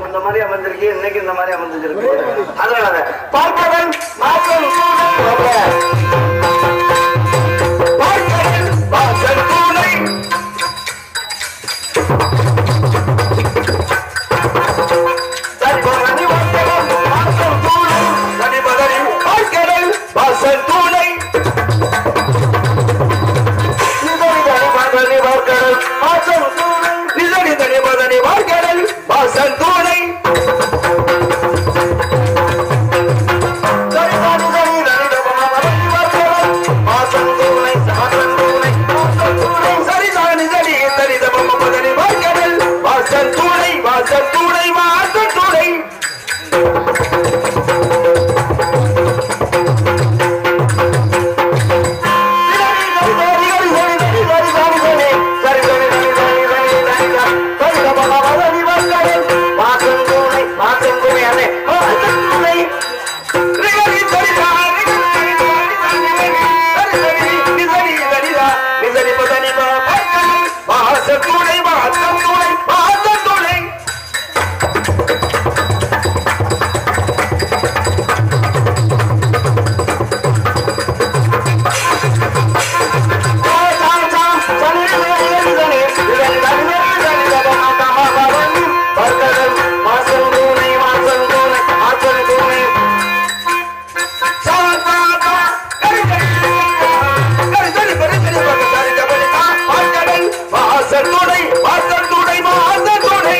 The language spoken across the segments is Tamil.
அந்த மாதிரி அமைஞ்சிருக்கு இன்னைக்கு இந்த மாதிரி அமைஞ்சிருக்கு அதனால பார்ப்பவன் மாற்றம் பார்ப்பவன் வாசல் தூணை தற்பவனி வாசவன் வாசல் தூணை தனிபதனி பார்க்கடல் வாசல் தூணை நிதனி தனி பதனி பார்க்கடல் வாசல் தூணை நிதனி தனி பதனி பார்க்கடல் வாசல் தூணை சரி சரி சரி தனி தபமா பதனி பார்க்கடல் வாசல் தூணை வாசல் தூணை வாசல் தூணை சரி சரி சரி தனி தபமா பதனி பார்க்கடல் வாசல் தூணை வாசல் தூணை வாசல் தூணை வாசல் துணை வாசல் துணை வாசல் துணை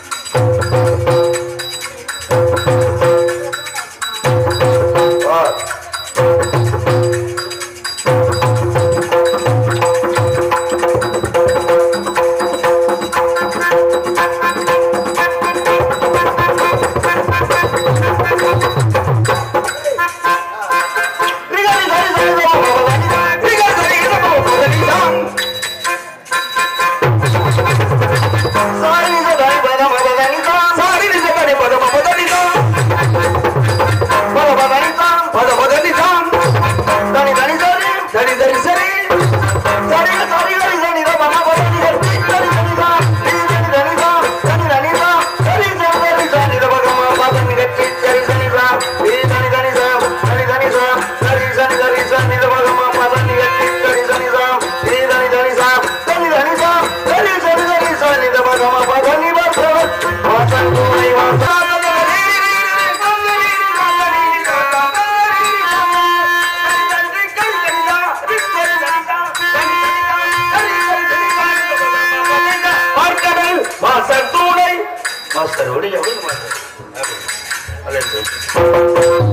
மாஸ்டர் தூணை மாஸ்டர் ஒளி எவ்வளவு மாஸ்டர் அல்லது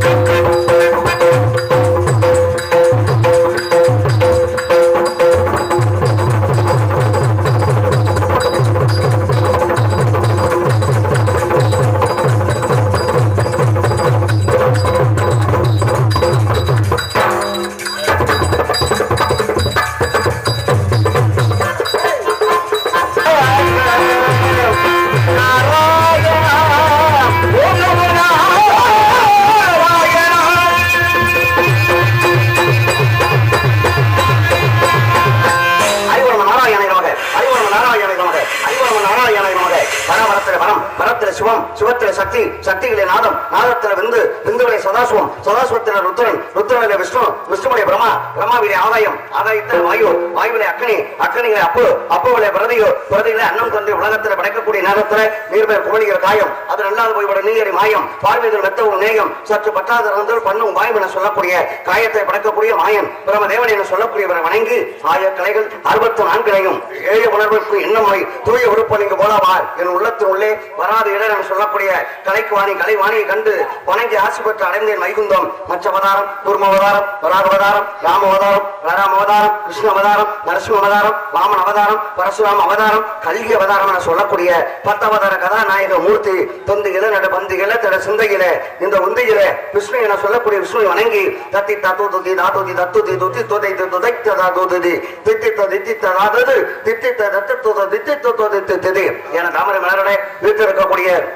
சிவம் சிவத்தில சக்தி சக்திகளே நாதம் நாதத்தில விந்து விந்துவிலே சதாசிவம் சதாசிவத்தில ருத்ரன் ருத்ரனில விஷ்ணு விஷ்ணுவிலே பிரம்மா பிரம்மாவிலே ஆதாயம் ஆதாயத்தில் வாயு வாயுவிலே அக்னி அக்னியிலே அப்பு அப்புவிலே பிரதியோ பிரதியிலே அன்னம் தந்தை உலகத்தில் படைக்கக்கூடிய நேரத்தில் நீர்மேல் குமணிகிற காயம் அது ரெண்டாவது போய்விட நீரி மாயம் பார்வையில் மெத்தவும் நேயம் சற்று பற்றாத இருந்தால் பண்ணும் வாயும் என சொல்லக்கூடிய காயத்தை படைக்கக்கூடிய மாயன் பிரம தேவன் என சொல்லக்கூடியவரை வணங்கி ஆய கலைகள் அறுபத்தி நான்கினையும் ஏழு உணர்வுக்கு இன்னமை தூய உறுப்பு நீங்க போலாமா என் உள்ளத்தின் உள்ளே வராது இடம் என சொல்லக்கூடிய கலைக்குவாணி கலைவாணியை கண்டு வணங்கி ஆசி பெற்று அடைந்தேன் வைகுந்தம் மற்ற அவதாரம் கூர்ம அவதாரம் வராக அவதாரம் ராம அவதாரம் ராம அவதாரம் கிருஷ்ண அவதாரம் நரசிம்ம அவதாரம் வாமன் அவதாரம் பரசுராம அவதாரம் கல்கி அவதாரம் என சொல்லக்கூடிய பத்தவதார கதாநாயக மூர்த்தி தொந்து இளநட பந்து இளத்தட சிந்தையில இந்த உந்தையில விஷ்ணு என சொல்லக்கூடிய விஷ்ணுவை வணங்கி தத்தி தத்து துதி தாத்துதி தத்துதி துதி துதை துதைத்த தாதுதி தித்தித்த தித்தித்த தாதது தித்தித்த தத்து தித்தித்த தித்தி என தாமரை மலரோட வீட்டில் இருக்கக்கூடிய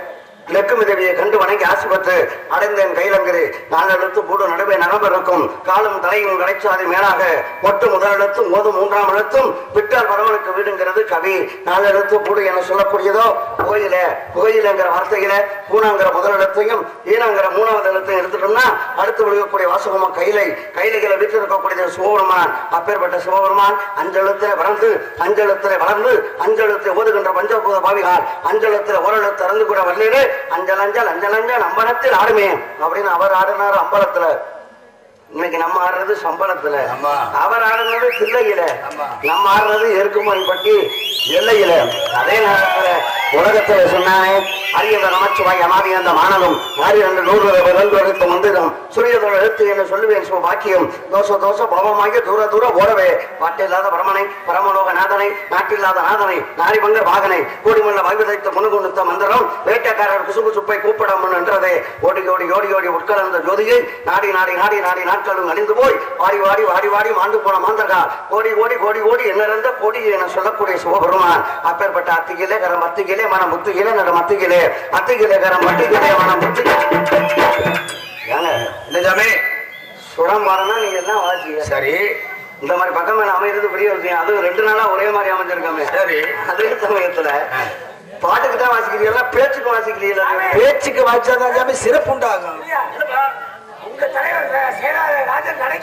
லெக்குமி தேவியை கண்டு வணங்கி ஆசிபத்து அடைந்தேன் கைலங்கிரி நாலெழுத்து பூடு நடுவே நரம்பு இருக்கும் காலும் தலையும் கடைச்சாதி மேலாக ஒட்டு முதலெழுத்தும் மோதும் மூன்றாம் எழுத்தும் விட்டால் பரமனுக்கு வீடுங்கிறது கவி நாலெழுத்து பூடு என சொல்லக்கூடியதோ கோயில கோயிலங்கிற வார்த்தையில பூனாங்கிற முதலெழுத்தையும் ஈனாங்கிற மூணாவது எழுத்தையும் எடுத்துட்டோம்னா அடுத்து விழுகக்கூடிய வாசகமா கைலை கைலைகளை வீட்டில் இருக்கக்கூடிய சிவபெருமான் அப்பேற்பட்ட சிவபெருமான் அஞ்செழுத்தில வளர்ந்து அஞ்செழுத்தில வளர்ந்து அஞ்செழுத்தை ஓதுகின்ற பஞ்சபூத பாவிகால் அஞ்செழுத்தில ஓரெழுத்து இறந்து கூட வரலீடு அஞ்சல் அஞ்சல் அஞ்சல் அஞ்சல் அம்பலத்தில் ஆடுமே அப்படின்னு அவர் ஆடினார் அம்பலத்துல இன்னைக்கு நம்ம ஆடுறது சம்பளத்துல ஆமா. அவர் ஆடுறது தில்லையில ஆமா. நம்ம ஆடுறது எருக்குமணி பட்டி எல்லையில அதே நேரத்துல உலகத்துல சொன்னானே அரியத நமச்சிவாய் அனாதி அந்த மானதும் ஆரி ரெண்டு நூறு விரல்வரைத்த மந்திரம் சுரியதோட எழுத்து என்று சொல்லுவேன் சும பாக்கியம் தோச தோச பாவமாகி தூர தூர ஓடவே பாட்டில்லாத பரமனை பரமலோக நாதனை நாட்டில்லாத நாதனை நாரிபங்க வாகனை கூடிமல்ல வாய்விதைத்த முனுகுணுத்த மந்திரம் வேட்டைக்காரர் குசுகு சுப்பை கூப்பிடம் என்றதே ஓடி ஓடி ஓடி ஓடி உட்கலந்த ஜோதியை நாடி நாடி நாடி நாடி நாட்களும் அழிந்து போய் வாடி வாடி வாடி வாடி மாண்டு போன மாந்தர்கள் ஓடி ஓடி ஓடி ஓடி என்னிறந்த கோடி என சொல்லக்கூடிய சிவபெருமான் அப்பேற்பட்ட அத்திகிலே கரம் அத்திகிலே மனம் முத்துகிலே நட மத்திகிலே அத்திகிலே கரம் மத்திகிலே மனம் முத்துகிலே ஏங்க இல்ல சாமி சுரம் பாருன்னா நீங்க எல்லாம் வாசிங்க சரி இந்த மாதிரி பக்கம் மேல அமைகிறது பெரிய விஷயம் அதுவும் ரெண்டு நாளா ஒரே மாதிரி அமைஞ்சிருக்காமே சரி அதே சமயத்துல பாட்டுக்கு தான் வாசிக்கிறீங்களா பேச்சுக்கு வாசிக்கிறீங்களா பேச்சுக்கு வாய்ச்சாதான் சாமி சிறப்பு உண்டாகும் உங்க தலைவர் சேனாத ராஜன் நடக்க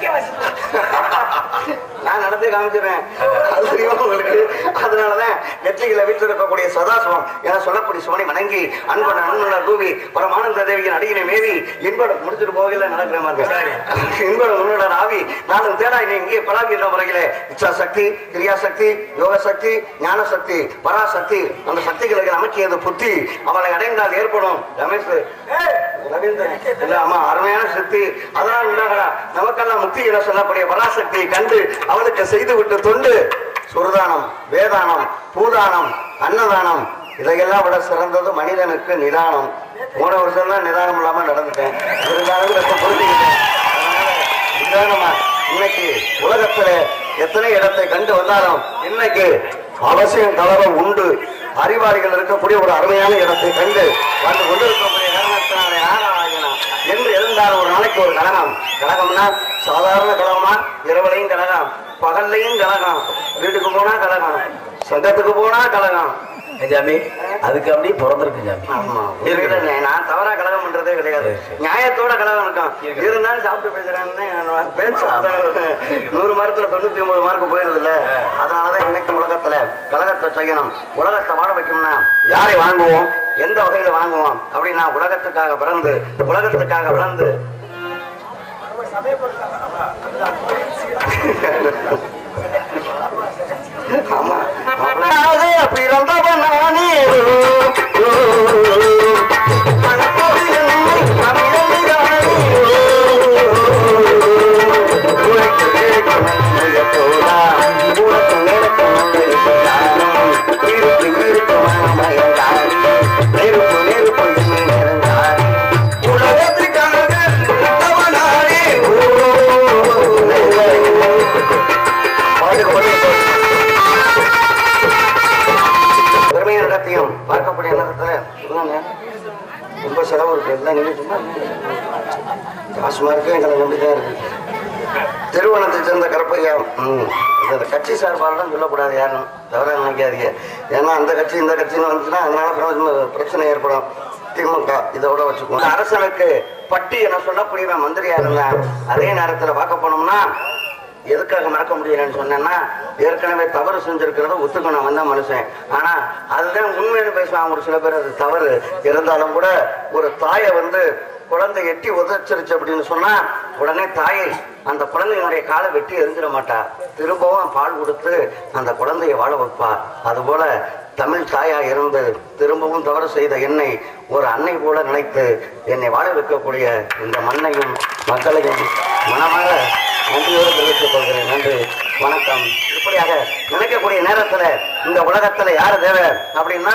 நான் நடத்தி காமிச்சிடுறேன் அது தெரியும் உங்களுக்கு அதனாலதான் நெற்றிகளை வீட்டில் இருக்கக்கூடிய சதாசிவம் என சொல்லக்கூடிய சிவனை வணங்கி அன்பன் அன்புள்ள தூவி பரமானந்த தேவியின் அடியினை மேவி இன்படம் முடிச்சுட்டு போகல நடக்கிற மாதிரி இன்படம் உன்னோட ஆவி நானும் தேடா என்னை இங்கே பழகுகின்ற முறையிலே இச்சா சக்தி கிரியா சக்தி யோக சக்தி ஞான சக்தி பராசக்தி அந்த சக்திகளுக்கு அமைக்கியது புத்தி அவளை அடைந்தால் ஏற்படும் ரமேஷ் ரவீந்திரன் இல்ல ஆமா அருமையான சக்தி அதனால் உண்டாகலாம் நமக்கெல்லாம் முக்தி என சொல்லக்கூடிய பராசக்தியை கண்டு அவளுக்கு செய்து விட்டு தொண்டு சுரதானம் வேதானம் பூதானம் அன்னதானம் இதையெல்லாம் விட சிறந்தது மனிதனுக்கு நிதானம் மூணு வருஷம் தான் நிதானம் இல்லாம நடந்துட்டேன் இருந்தாலும் இதை புரிஞ்சுக்கிட்டேன் அதனால நிதானமா இன்னைக்கு உலகத்துல எத்தனை இடத்தை கண்டு வந்தாலும் இன்னைக்கு அவசியம் கலவரம் உண்டு அறிவாளிகள் இருக்கக்கூடிய ஒரு அருமையான இடத்தை கண்டு வந்து கொண்டிருக்கக்கூடிய காரணத்தினாலே ஆகலாம் என்று இருந்தால் ஒரு நாளைக்கு ஒரு கழகம் கழகம்னா சாதாரண கழகமா இரவுலையும் கழகம் பகல்லையும் கழகம் வீட்டுக்கு போனா கழகம் சங்கத்துக்கு போனா கழகம் ஏன் சாமி அதுக்கு அப்படியே பிறந்திருக்கு சாமி ஆமா இருக்கட்டும் நான் தவறா கலகம் பண்றதே கிடையாது நியாயத்தோட கலகம் இருக்கும் இருந்தாலும் சாப்பிட்டு பேசுறேன்னு பேச்சு நூறு மார்க்ல தொண்ணூத்தி ஒன்பது மார்க் போயிருது இல்ல அதனாலதான் இன்னைக்கு உலகத்துல கலகத்தை செய்யணும் உலகத்தை வாழ வைக்கணும்னா யாரை வாங்குவோம் எந்த வகையில வாங்குவோம் அப்படின்னா உலகத்துக்காக பிறந்து உலகத்துக்காக வளர்ந்து ஆமா மாப்பிள்ளையாக பிறந்தவன் நானே உலகத்துக்காக பிறந்தவனானே பாட்டுக்கு பாட்டு பெருமையை நடத்தியும் பார்க்கக்கூடிய நேரத்துல என்னங்க ரொம்ப செலவு இருக்கு எல்லாம் நினைச்சுமா காசுமா இருக்கு எங்களை நம்பிதான் இருக்கு திருவண்ணத்தை சேர்ந்த கருப்பையா ம் இது அந்த கட்சி சார்பாலாம் சொல்லக்கூடாது யாரும் தவறா நினைக்காதீங்க ஏன்னா அந்த கட்சி இந்த கட்சின்னு வந்துச்சுன்னா அதனால பிரச்சனை- பிரச்சனை ஏற்படும் திமுக இதோட வச்சுக்கோ அரசனுக்கு பட்டி என சொல்லக்கூடியவன் மந்திரியா இருந்தான் அதே நேரத்துல பார்க்க போனோம்னா எதுக்காக மறக்க முடியலன்னு சொன்னேன்னா ஏற்கனவே தவறு செஞ்சிருக்கிறத ஒத்துக்கணும் வந்த மனுஷன் ஆனா அதுதான் உண்மைன்னு பேசுவாங்க ஒரு சில பேர் அது தவறு இருந்தாலும் கூட ஒரு தாயை வந்து குழந்தை எட்டி உதச்சிருச்சு அப்படின்னு சொன்னா உடனே தாயை அந்த குழந்தையினுடைய காலை வெட்டி எரிஞ்சிட மாட்டா திரும்பவும் பால் கொடுத்து அந்த குழந்தையை வாழ வைப்பா அதுபோல தமிழ் தாயா இருந்து திரும்பவும் தவறு செய்த என்னை ஒரு அன்னை போல நினைத்து என்னை வாழ வைக்கக்கூடிய இந்த மண்ணையும் மக்களையும் மனமாக நன்றியோடு தெரிவித்துக் கொள்கிறேன் நன்றி வணக்கம் இப்படியாக நினைக்கக்கூடிய நேரத்துல இந்த உலகத்துல யாரு தேவை அப்படின்னா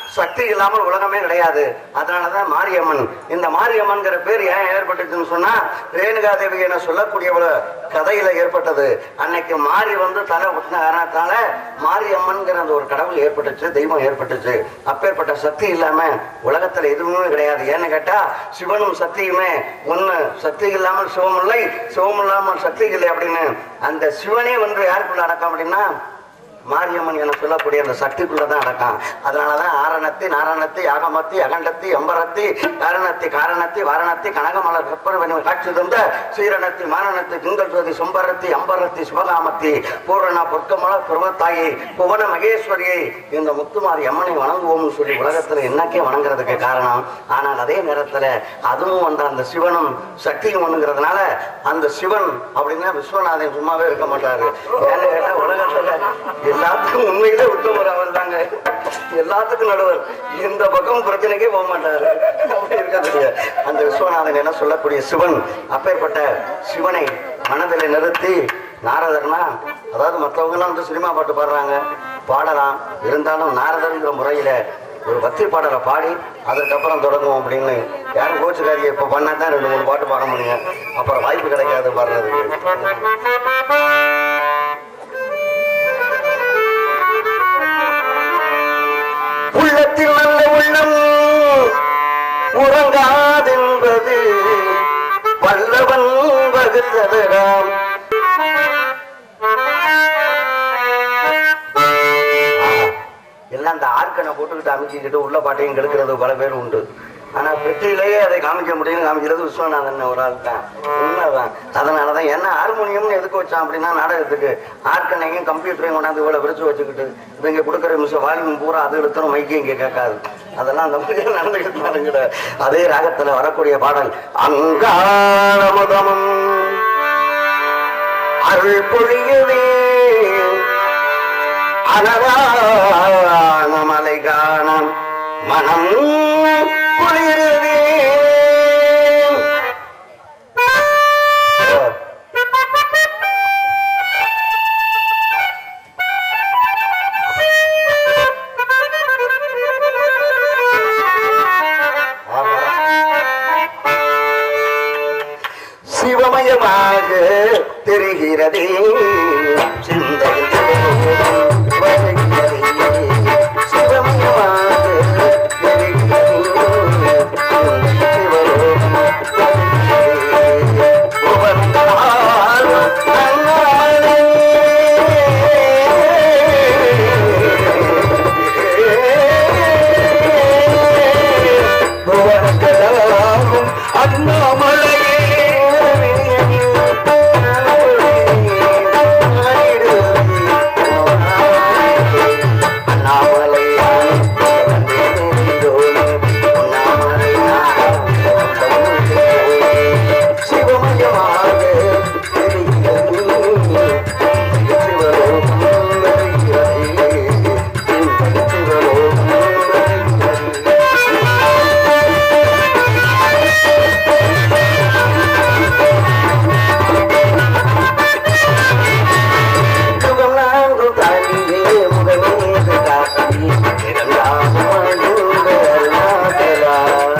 சக்தி இல்லாமல் உலகமே கிடையாது அதனாலதான் மாரியம்மன் இந்த மாரியம்மன்கிற பேர் ஏன் ஏற்பட்டுச்சுன்னு சொன்னா ரேணுகா தேவி என சொல்லக்கூடியவள கதையில ஏற்பட்டது அன்னைக்கு மாறி வந்து தலை ஊட்டின காரணத்தால மாரியம்மன்கிற அந்த ஒரு கடவுள் ஏற்பட்டுச்சு தெய்வம் ஏற்பட்டுச்சு அப்பேற்பட்ட சக்தி இல்லாம உலகத்துல எதுவுமே கிடையாது ஏன்னு கேட்டா சிவனும் சக்தியுமே ஒண்ணு சக்தி இல்லாமல் சிவம் இல்லை சிவம் இல்லாமல் சக்தி இல்லை அப்படின்னு அந்த சிவனே வந்து யாருக்குள்ள அடக்கம் அப்படின்னா மாரியம்மன் என சொல்லக்கூடிய அந்த சக்திக்குள்ளதான் அடக்கம் அதனாலதான் ஆரணத்தி நாரணத்தி யாகமத்தி அகண்டத்தி அம்பரத்தி காரணத்தி காரணத்தி வாரணத்தி கனகமலர் கற்பனை காட்சி தந்த சீரணத்தி மாரணத்தி திங்கள் ஜோதி சும்பரத்தி அம்பரத்தி சிவகாமத்தி பூரண பொற்கமல பிரபத்தாயி புவன மகேஸ்வரியை இந்த முத்துமாரி அம்மனை வணங்குவோம்னு சொல்லி உலகத்துல என்னக்கே வணங்குறதுக்கு காரணம் ஆனால் அதே நேரத்துல அதுவும் அந்த அந்த சிவனும் சக்தியும் ஒண்ணுங்கிறதுனால அந்த சிவன் அப்படின்னா விஸ்வநாதன் சும்மாவே இருக்க மாட்டாரு ஏன்னு கேட்டா உலகத்துல எல்லாத்துக்கும் உண்மையிலே உத்தமர் அவர் தாங்க எல்லாத்துக்கும் நடுவர் இந்த பக்கம் பிரச்சனைக்கே போக மாட்டாரு அப்படி இருக்கிறது அந்த விஸ்வநாதன் என்ன சொல்லக்கூடிய சிவன் அப்பேற்பட்ட சிவனை மனதில் நிறுத்தி நாரதர்னா அதாவது மற்றவங்க எல்லாம் வந்து சினிமா பாட்டு பாடுறாங்க பாடலாம் இருந்தாலும் நாரதர்ங்கிற முறையில ஒரு பக்தி பாடலை பாடி அதுக்கப்புறம் தொடங்குவோம் அப்படின்னு யாரும் கோச்சுக்காரியை இப்போ பண்ணா தான் ரெண்டு மூணு பாட்டு பாட முடியும் அப்புறம் வாய்ப்பு கிடைக்காது பாடுறதுக்கு உள்ளத்தில் நல்ல உள்ளம் உறங்காதென்பது வல்லவன் வகுத்ததராம் எல்லாம் அந்த ஆர்க்கனை போட்டுக்கிட்டு அமைச்சிக்கிட்டு உள்ள பாட்டையும் கெடுக்கிறது பல பேர் உண்டு ஆனா பெட்டியிலேயே அதை காமிக்க முடியும் காமிக்கிறது விஸ்வநாதன் ஒரு ஆள் தான் உண்மைதான் அதனாலதான் என்ன ஹார்மோனியம்னு எதுக்கு வச்சான் அப்படின்னா நாடகத்துக்கு ஆர்க்கனையும் கம்ப்யூட்டரையும் கொண்டாந்து இவ்வளவு விரிச்சு வச்சுக்கிட்டு இவங்க கொடுக்குற மிஸ் வால்யூம் பூரா அது எடுத்தணும் மைக்கு இங்க கேட்காது அதெல்லாம் அந்த மாதிரி நடந்துக்கிட்டு நடந்துக்கிட அதே ராகத்துல வரக்கூடிய பாடல் அங்காரமுதமும் அருள் பொழியவே அனரான மலை காணம் மனம் குளிருதே சிவமயமாக தெரிகிறதே சிந்தையில் வருகிறதே. சிவமயமாக தெரிகிறதே. சிவலோகம் வருகிறதே. உவந்தாலும் நன்னாளே. புவனகலாகும் சுகம் நான்கு தாண்டியே முகமீது காட்டி ராமனுங்க அருணாச்சலா.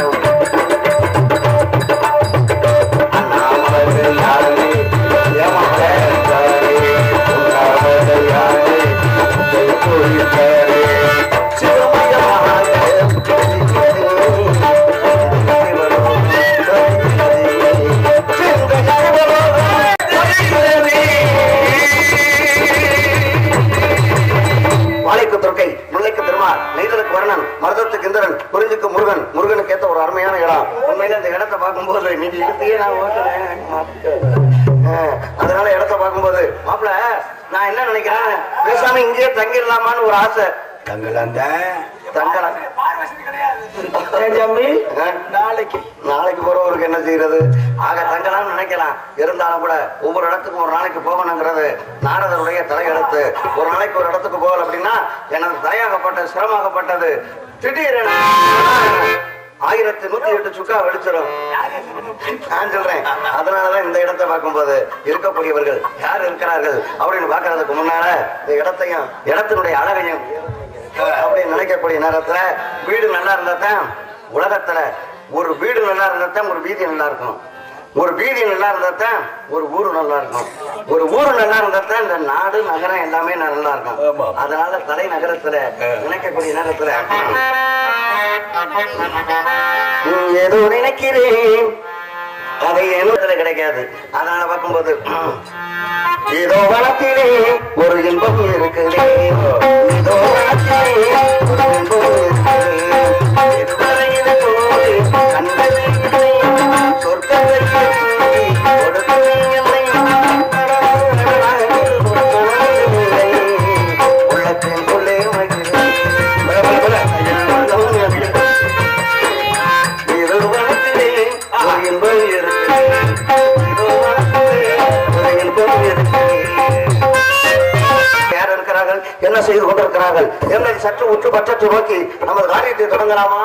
அண்ணாமலை யாரே, யமகேசரே, உண்ணாமலை யாரே, உத்தை குறித்தரே. சிவமயமாக வாழைக்கு துர்க்கை முல்லைக்கு பெருமாள் நெய்தலுக்கு வர்ணன் மருதத்துக்கு இந்திரன் குறிஞ்சிக்கு முருகன் முருகனுக்கு ஏத்த ஒரு அருமையான இடம் உண்மையில இந்த இடத்தை பார்க்கும்போது நீங்க இடத்தையே நான் ஓட்டுறேன் ஆஹ், அதனால இடத்தை பார்க்கும்போது மாப்பிள நான் என்ன நினைக்கிறேன் பேசாம இங்கேயே தங்கிடலாமான்னு ஒரு ஆசை தங்கலாம் தான் தங்கலாம் பார்வசதி கிடையாது ஏன் தம்பி ஆஹ், நாளைக்கு நாளைக்கு போறவருக்கு என்ன செய்யறது ஆக தங்கலாம்னு நினைக்கலாம் இருந்தாலும் கூட ஒவ்வொரு இடத்துக்கும் ஒரு நாளைக்கு போகணுங்கிறது நாரதருடைய தலையெழுத்து ஒரு நாளைக்கு ஒரு இடத்துக்கு போகல அப்படின்னா எனது தலையாகப்பட்டது சிரமமாகப்பட்டது திடீரென ஆயிரத்தி நூத்தி எட்டு சுக்கா வெடிச்சிடும் நான் சொல்றேன் அதனாலதான் இந்த இடத்தை பார்க்கும்போது இருக்கக்கூடியவர்கள் யார் இருக்கிறார்கள் அப்படின்னு பார்க்கறதுக்கு முன்னால இந்த இடத்தையும் இடத்தினுடைய அழகையும் அப்படின்னு நினைக்கக்கூடிய நேரத்துல வீடு நல்லா இருந்தா தான் உலகத்துல ஒரு வீடு நல்லா இருந்தா தான் ஒரு வீதி நல்லா இருக்கும் ஒரு வீதி நல்லா இருந்தா தான் ஒரு ஊரு நல்லா இருக்கும் ஒரு ஊரு நல்லா இருந்தா தான் இந்த நாடு நகரம் எல்லாமே நல்லா இருக்கும் ஆமா. அதனால தலைநகரத்துல நினைக்கக்கூடிய நேரத்துல ம், ஏதோ நினைக்கிறேன் அதை என்னத்துல கிடைக்காது அதனால பார்க்கும்போது ம், ஏதோ வனத்திலே ஒரு இன்பம் இருக்குது ஏதோ வனத்திலே ஒரு இன்பம் இருக்குது இதுவரையில தோழி கண்டதில்லை. சொர்க்கத்தை தேடி கொடுத்தது இல்லை. உள்ளத்திற்குள்ளே மகிழ்ச்சி. பல, பல, பல. இருவனத்திலே ஒரு இன்பம் இருக்கு. இருவனத்திலே ஒரு இன்பம் இருக்கு. யார் இருக்கிறார்கள் என்ன செய்து கொண்டிருக்கிறார்கள் என்னை சற்று உற்று பற்றற்று நோக்கி நமது காரியத்தை தொடங்கலாமா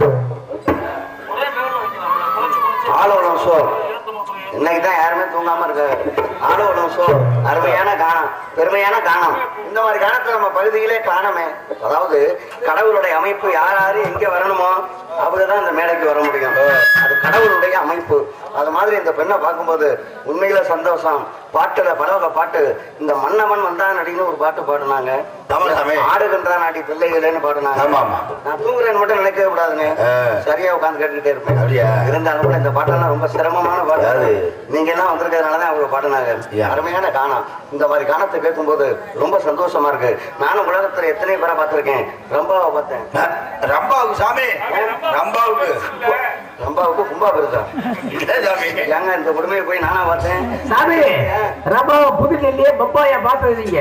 ஆலோலம் சோ இன்னைக்கு தான் யாருமே தூங்காம இருக்காங்க ஆலோலம் சோ அருமையான கானம் பெருமையான கானம் இந்த மாதிரி கானத்தை நம்ம பகுதியிலே காணமே அதாவது கடவுளுடைய அமைப்பு யார் யாரு எங்க வரணுமோ அவங்க தான் இந்த மேடைக்கு வர முடியும் அது கடவுளுடைய அமைப்பு அது மாதிரி இந்த பெண்ணை பார்க்கும்போது உண்மையில சந்தோஷம் பாட்டுல பலவக பாட்டு இந்த மன்னவன் வந்தான் அப்படின்னு ஒரு பாட்டு பாடுனாங்க தமிழ் சாமி. ஆடுகின்ற நாட்டி பிள்ளைகளேன்னு பாடுனாங்க ஆமா, ஆமா. நான் தூங்குறேன்னு மட்டும் நினைக்கவே கூடாதுங்க ஆ. சரியா உட்கார்ந்து கேட்டுக்கிட்டே இருப்பேன் அப்படியா? இருந்தாலும் கூட இந்த பாட்டெல்லாம் ரொம்ப சிரமமான பாட்டு அது. நீங்க எல்லாம் வந்திருக்கிறதுனால தான் அவங்க பாடினாங்க யா. அருமையான கானம் இந்த மாதிரி கானத்தை கேட்கும்போது ரொம்ப சந்தோஷமா இருக்கு நானும் உலகத்துல எத்தனை பேரை பார்த்திருக்கேன் ரம்பாவை பார்த்தேன் ரம்பாவுக்கு சாமி ரம்பாவுக்கு ரம்பாவுக்கு கும்பா பெருசா இல்ல சாமி ஏங்க இந்த கொடுமையை போய் நானா பார்த்தேன் சாமி ரொம்ப புதுடெல்லியே பப்பாயா பார்த்தீங்க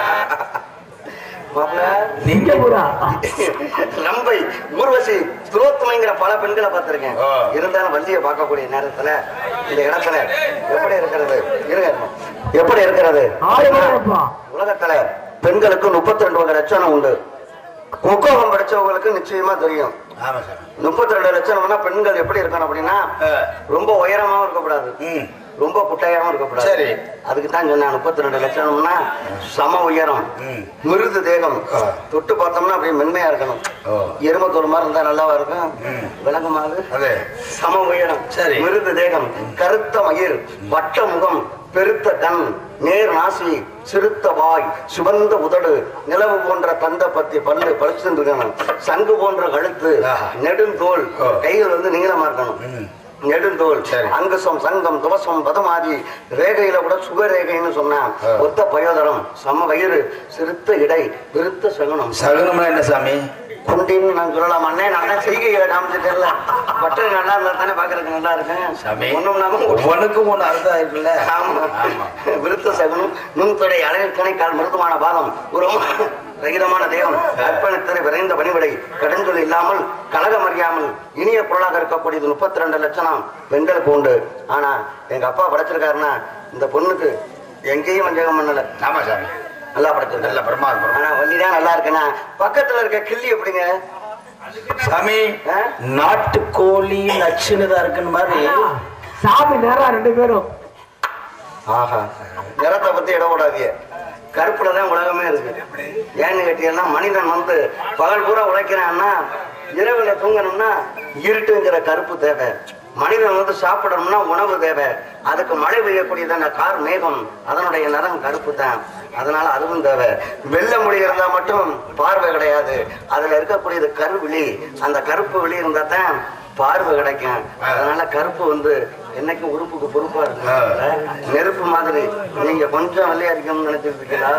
மாப்பிள்ள சிங்கப்பூரா நம்பை ஊர்வசி துரோத்துமைங்கிற பல பெண்களை பார்த்திருக்கேன் ஆ. இருந்தாலும் வள்ளியை பார்க்கக்கூடிய நேரத்துல இந்த இடத்துல எப்படி இருக்கிறது இருங்க எப்படி இருக்கிறது ஆயிரம் உலகத்துல பெண்களுக்கு முப்பத்தி ரெண்டு வகை லட்சணம் உண்டு முக்கோகம் படிச்சவங்களுக்கு நிச்சயமா தெரியும் ஆமா சாமி முப்பத்தி ரெண்டு லட்சணம்னா பெண்கள் எப்படி இருக்கணும் அப்படின்னா ஆ. ரொம்ப உயரமாவும் இருக்கக்கூடாது ம் ரொம்ப குட்டையாவும் இருக்கக்கூடாது சரி. அதுக்கு தான் சொன்னேன் முப்பத்தி ரெண்டு லட்சணம்னா சம உயரம் ம். மிருது தேகம் ஆ. தொட்டு பார்த்தோம்னா அப்படியே மென்மையா இருக்கணும் ஓ. எருமத்தோல் மாதிரி இருந்தா நல்லாவா இருக்கும் ம். விளங்குமாது அது சம உயரம் சரி. மிருது தேகம் கருத்த மயிர் வட்ட முகம் பெருத்த கண் நேர் நாசி சிறுத்த வாய் சுவந்த உதடு நிலவு போன்ற தந்த பத்தி பல்லு பழிச்சிருக்கணும் சங்கு போன்ற கழுத்து ஆஹா. நெடுந்தோல் ஓ. கைகள் வந்து நீளமா இருக்கணும் ம். நெடுந்தோல் சரி. அங்குசம் சங்கம் துவசம் பதமாதி ரேகையில கூட சுகரேகைன்னு சொன்னா ஆ. ஒத்த பயோதரம் சம வயிறு சிறுத்த இடை விருத்த சகுனம் சகுனம்னா என்ன சாமி குண்டின்னு நான் சொல்லலாம் அண்ணே நல்லா செய்கைகளை காமிச்சிட்டேன்ல பட்டை நல்லா இருந்தா தானே பாக்குறதுக்கு நல்லா இருக்கேன் சாமி ஒண்ணும் இல்லாம ஒரு ஒவ்வொன்றுக்கும் ஒண்ணு அர்த்தம் இருக்குல்ல ஆமா. ஆமா விருத்த சகுனம் நுண்தொடை அழகிற்கனை கால் மருத்துவமான பாதம் ஒரு ரகிதமான தேவம் அர்ப்பணித்தரை விரைந்த பணிவிடை கடுஞ்சொல் இல்லாமல் கலகம் அறியாமல் இனிய பொருளாக இருக்கக்கூடியது முப்பத்தி ரெண்டு லட்சணம் பெண்களுக்கு உண்டு ஆனா எங்க அப்பா படைச்சிருக்காருன்னா இந்த பொண்ணுக்கு எங்கேயும் வஞ்சகம் பண்ணல ஆமா சாமி நல்லா படைச்சிருக்காரு நல்ல பிரமாதம் ஆனா வள்ளிதான் நல்லா இருக்குன்னா பக்கத்துல இருக்க கிள்ளி எப்படிங்க சாமி ஆ? நாட்டுக்கோழி நச்சுன்னு தான் இருக்குன்னு மாதிரி சாமி நேரம் ரெண்டு பேரும் ஆஹா நிறத்தை பத்தி இட விடாதீங்க கருப்புல தான் உலகமே இருக்கு ஏன்னு கேட்டீங்கன்னா மனிதன் வந்து பகல் பூரா உழைக்கிறான்னா இரவுல தூங்கணும்னா இருட்டுங்கிற கருப்பு தேவை மனிதன் வந்து சாப்பிடணும்னா உணவு தேவை அதுக்கு மழை பெய்யக்கூடியதான கார் மேகம் அதனுடைய நிறம் கருப்பு தான் அதனால அதுவும் தேவை வெள்ளை மொழி இருந்தா மட்டும் பார்வை கிடையாது அதுல இருக்கக்கூடியது கருவிழி அந்த கருப்பு விழி இருந்தா தான் பார்வை கிடைக்கும் அதனால கருப்பு வந்து என்னைக்கு உறுப்புக்கு பொறுப்பா இருக்கு நெருப்பு மாதிரி நீங்க கொஞ்சம் வெள்ளையா இருக்கணும்னு நினைச்சிட்டு இருக்கீங்களா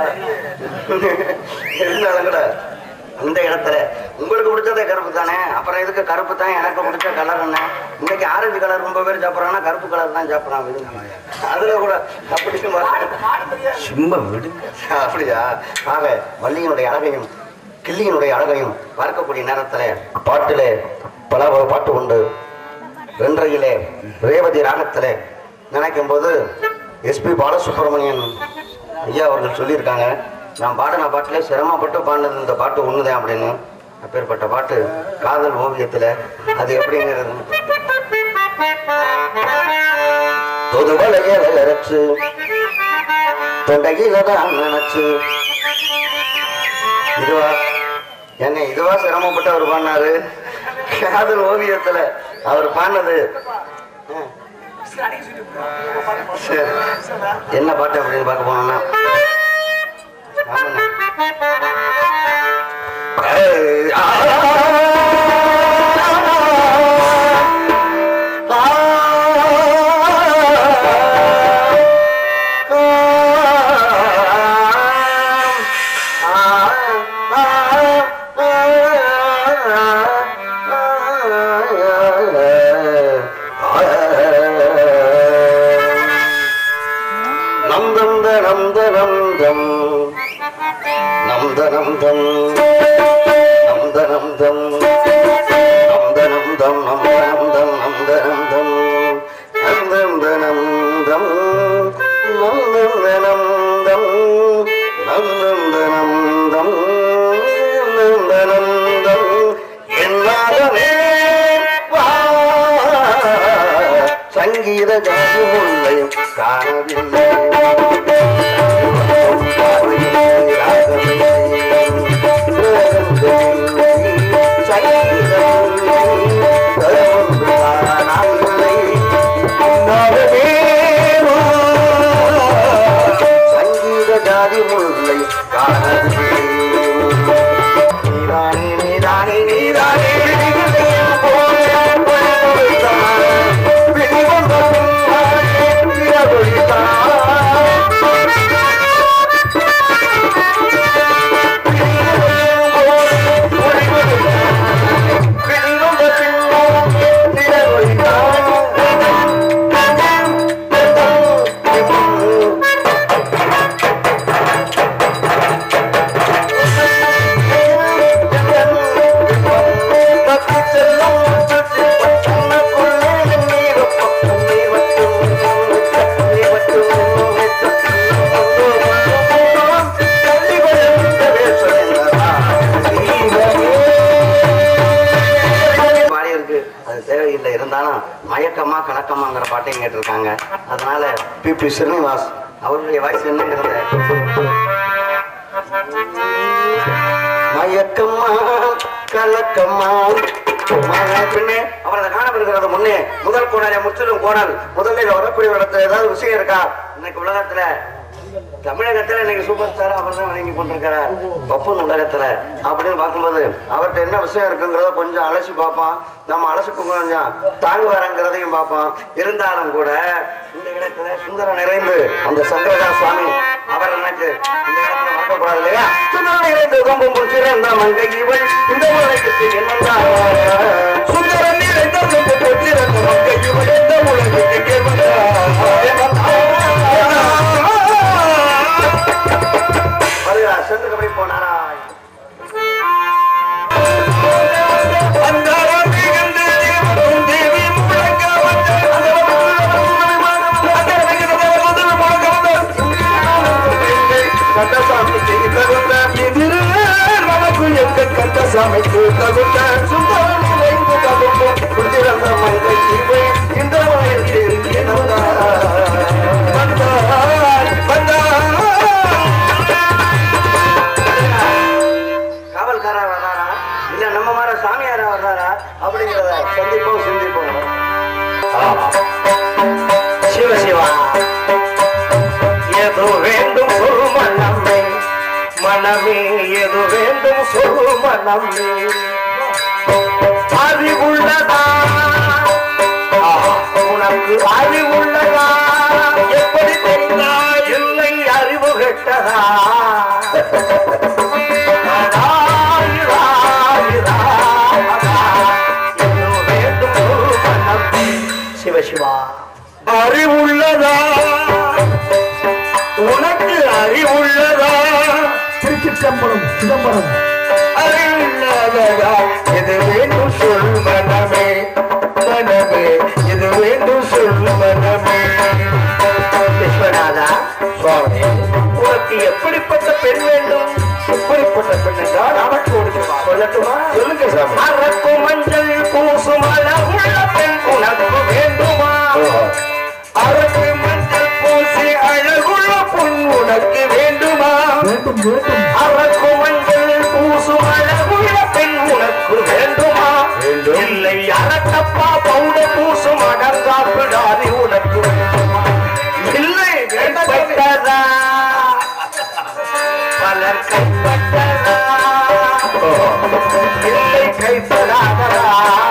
இருந்தாலும் கூட அந்த இடத்துல உங்களுக்கு பிடிச்சதே கருப்பு தானே அப்புறம் எதுக்கு கருப்பு தான் எனக்கு பிடிச்ச கலர் என்ன இன்னைக்கு ஆரஞ்சு கலர் ரொம்ப பேர் சாப்பிட்றாங்கன்னா கருப்பு கலர் தான் சாப்பிட்றான் விரும்பி அதுல கூட அப்படி சும்மா விடுங்க அப்படியா ஆக வள்ளியினுடைய அழகையும் கிள்ளியினுடைய அழகையும் பார்க்கக்கூடிய நேரத்துல பாட்டிலே பல வகை பாட்டு உண்டு வென்றையிலே ரேவதி ராகத்திலே நினைக்கும் போது எஸ்பி பாலசுப்ரமணியன் ஐயா அவர்கள் சொல்லியிருக்காங்க நான் பாடின பாட்டிலே சிரமப்பட்டு பாடினது இந்த பாட்டு ஒண்ணுதான் அப்படின்னு அப்பேற்பட்ட பாட்டு காதல் ஓவியத்துல அது எப்படிங்கிறது தொதுவலைய அரைச்சு தொண்டையில தான் நினைச்சு இதுவா என்ன இதுவா சிரமப்பட்டு அவர் பாடினாரு காதல் ஓவியத்துல அவர் பாடினது ஆ, சரி என்ன பாட்டு அப்படின்னு பார்க்க போனோம்னா ஆமாண்ணே. ஏய், ஆ, நந்தந்த நந்த நந்தம் நந்த நந்தம் நந்த நந்தம் நந்த நந்தம் நந்த நந்தம் நந்த நந்தம் நந்தந்த நந்தம் நந்தந்த நந்தம் நந்தந்த நந்தம் நந்த நந்தம் எல்லாருமே வா சங்கீத ஜாதி முல்லை காணவில்லை சங்கீத ஜாதி முல்லை காணவில்லை நீதானே நீதானே நீதானே பாடி இருக்கு அது தேவையில்லை இருந்தாலும் மயக்கமா கலக்கமாங்கிற பாட்டையும் கேட்டிருக்காங்க அதனால பி பி ஸ்ரீனிவாஸ் அவருடைய வாய்ஸ் என்னங்கிறத மயக்கமா கலக்கமா பின்னே அவரது காணவிருக்கிறது முன்னே முதல் கோணலை முற்றிலும் கோணல் முதலில் வரக்கூடிய இடத்துல ஏதாவது விஷயம் இருக்கா இன்னைக்கு உலகத்துல தமிழகத்துல இன்னைக்கு சூப்பர் ஸ்டார் அவர் தான் வணங்கி கொண்டிருக்கிறார் பப்புன் உலகத்துல அப்படின்னு பார்க்கும்போது அவர்கிட்ட என்ன விஷயம் இருக்குங்கிறத கொஞ்சம் அலசி பார்ப்போம் நம்ம அலசி கொஞ்சம் தாங்குவாரங்கிறதையும் பார்ப்போம் இருந்தாலும் கூட இந்த இடத்துல சுந்தரம் நிறைந்து அந்த சங்கரதாஸ் சுவாமி அவர் எனக்கு இந்த இடத்துல மறக்கக்கூடாது இல்லையா சுந்தரம் நிறைந்து ரொம்ப சிறந்த மங்கை இவள் இந்த உலகத்துக்கு என்னன்னா சுந்தரம் நிறைந்த ரொம்ப சிறந்த மங்கை இவள் இந்த உலகத்துக்கு வருகிறார் சென்று கபடி போனாரா கட்டசாமிக்கு தகுந்த சுந்தரம் நிறைந்து தகுந்த குடியிருந்த மங்கை இவை இந்த வயதில் வந்தார் வந்தார் காவல்காரர் வர்றாரா இல்ல நம்ம மாதிரி சாமியாரா வர்றாரா அப்படிங்கிறத சந்திப்போம் சிந்திப்போம் சிவ சிவா எது வேண்டும் சொல் மனமே மனமே எது வேண்டும் சொல் மனமே அறிவுள்ளதா உனக்கு அறிவுள்ளதா எப்படி தெரிந்தா இல்லை அறிவு கெட்டதா சிவசிவா அறிவுள்ளதா உனக்கு அறிவுள்ளதா திருச்சிற்றம்பலம் சிதம்பரம் அறிவுள்ளதா இது வேண்டும் சொல் மனமே மனமே இது வேண்டும் சொல் மனமே விஸ்வநாதா சுவாமி உனக்கு எப்படிப்பட்ட பெண் வேண்டும் எப்படிப்பட்ட பெண் என்றால் அவருக்கு கொடுக்குமா சொல்லட்டுமா சொல்லுங்க சாமி அரக்கு மஞ்சள் பூசும் அழகுள்ள பெண் உனக்கு வேண்டுமா அரக்கு மஞ்சள் பூசி அழகுள்ள பொன் உனக்கு வேண்டுமா வேண்டும் வேண்டும் அரக்கு மஞ்சள் பூசும் அழகுள்ள அரட்டப்பா பவுட பூசும் அடங்காப்பிடாது உனக்கு இல்லை கைப்பட்டதா பலர் கைப்பட்டதா இல்லை கைப்படாததா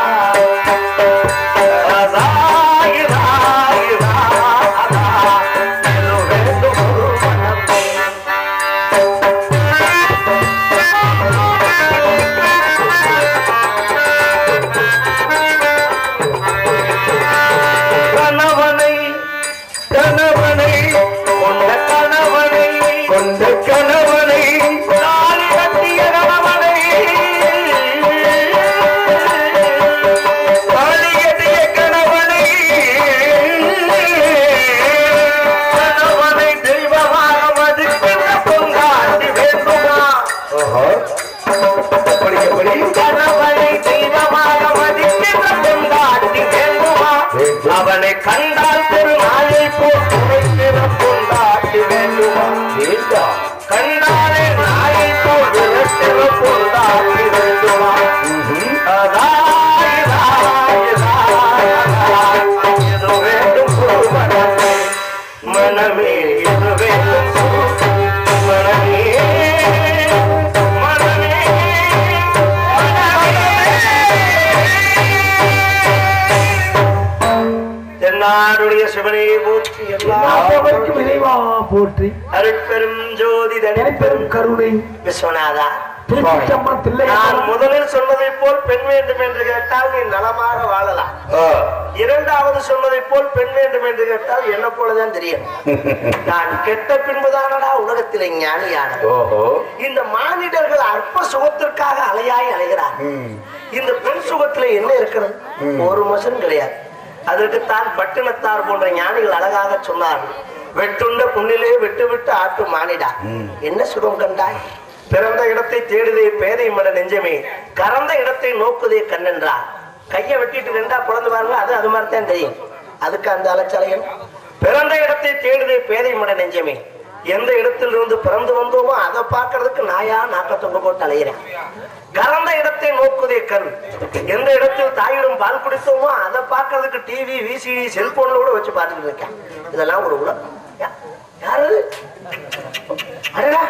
அதா, இதா, இதா, அதா. இது வேண்டும் ஒரு மனமே. கணவனை கணவனை கொண்ட கணவனை கொண்ட கணவனை தாலி கட்டிய கணவனை தாலி கட்டிய கணவனை கணவனை தெய்வமாக மதிக்கின்ற பொங்காட்டி வேண்டுமா படிக்க படி கணவனை தெய்வமாக மதிக்கின்ற பொங்காட்டி வேண்டுமா அவனை கண்டால் ஒரு நாளை போக்கிற பொண்டாட்டி வேண்டுமா வேண்டாம் கண்டாலே நாளை போல் விரட்டிற பொண்டாட்டி வேண்டுமா அதா, இதா, இதா, அதா. இது வேண்டும் ஒரு மனமே மனமே இது வேண்டும் மனமே மனமே தென்னாடுடைய சிவனை போற்றி நாட்டவர்க்கு விரைவா போற்றி அருட்பெரும் ஜோதி தனிப்பெரும் தனிப்பெரும் கருணை விஸ்வநாதா திருச்சிச்சம்மா தில்லை நான் முதலில் சொன்னதைப் போல் பெண் வேண்டும் என்று கேட்டால் நீ நலமாக வாழலாம் இரண்டாவது சொன்னதைப் போல் பெண் வேண்டும் என்று கேட்டால் என்ன போலதான் தெரியும் நான் கெட்ட பின்புதானடா உலகத்திலே ஞானியான ஓஹோ இந்த மானிடர்கள் அற்ப சுகத்திற்காக அலையாய் அலைகிறார் இந்த பெண் சுகத்துல என்ன இருக்கிறது ஒரு மசன் கிடையாது அதற்குத்தான் பட்டினத்தார் போன்ற ஞானிகள் அழகாக சொன்னார்கள் வெட்டுண்ட புண்ணிலே விட்டு விட்டு ஆட்டு மானிடா என்ன சுகம் கண்டாய் பிறந்த இடத்தை தேடுதே பேதை மட நெஞ்சமே கறந்த இடத்தை நோக்குதே கண்ணென்றார் கையை வெட்டிட்டு நின்றா பிறந்து பாருங்க அது அது மாதிரி தான் தெரியும் அதுக்கு அந்த அலைச்சலையும் பிறந்த இடத்தை தேடுதே பேதை மட நெஞ்சமே எந்த இடத்தில் இருந்து பிறந்து வந்தோமோ அதை பார்க்கறதுக்கு நாயா நாக்க தொங்க போட்டு அலையிறேன் கறந்த இடத்தை நோக்குதே கண் எந்த இடத்தில் தாயிடம் பால் குடித்தோமோ அதை பார்க்கறதுக்கு டிவி விசிடி செல்போன்ல கூட வச்சு பார்த்துட்டு இருக்கேன் இதெல்லாம் ஒரு உலகம் யா- யாரு அடடா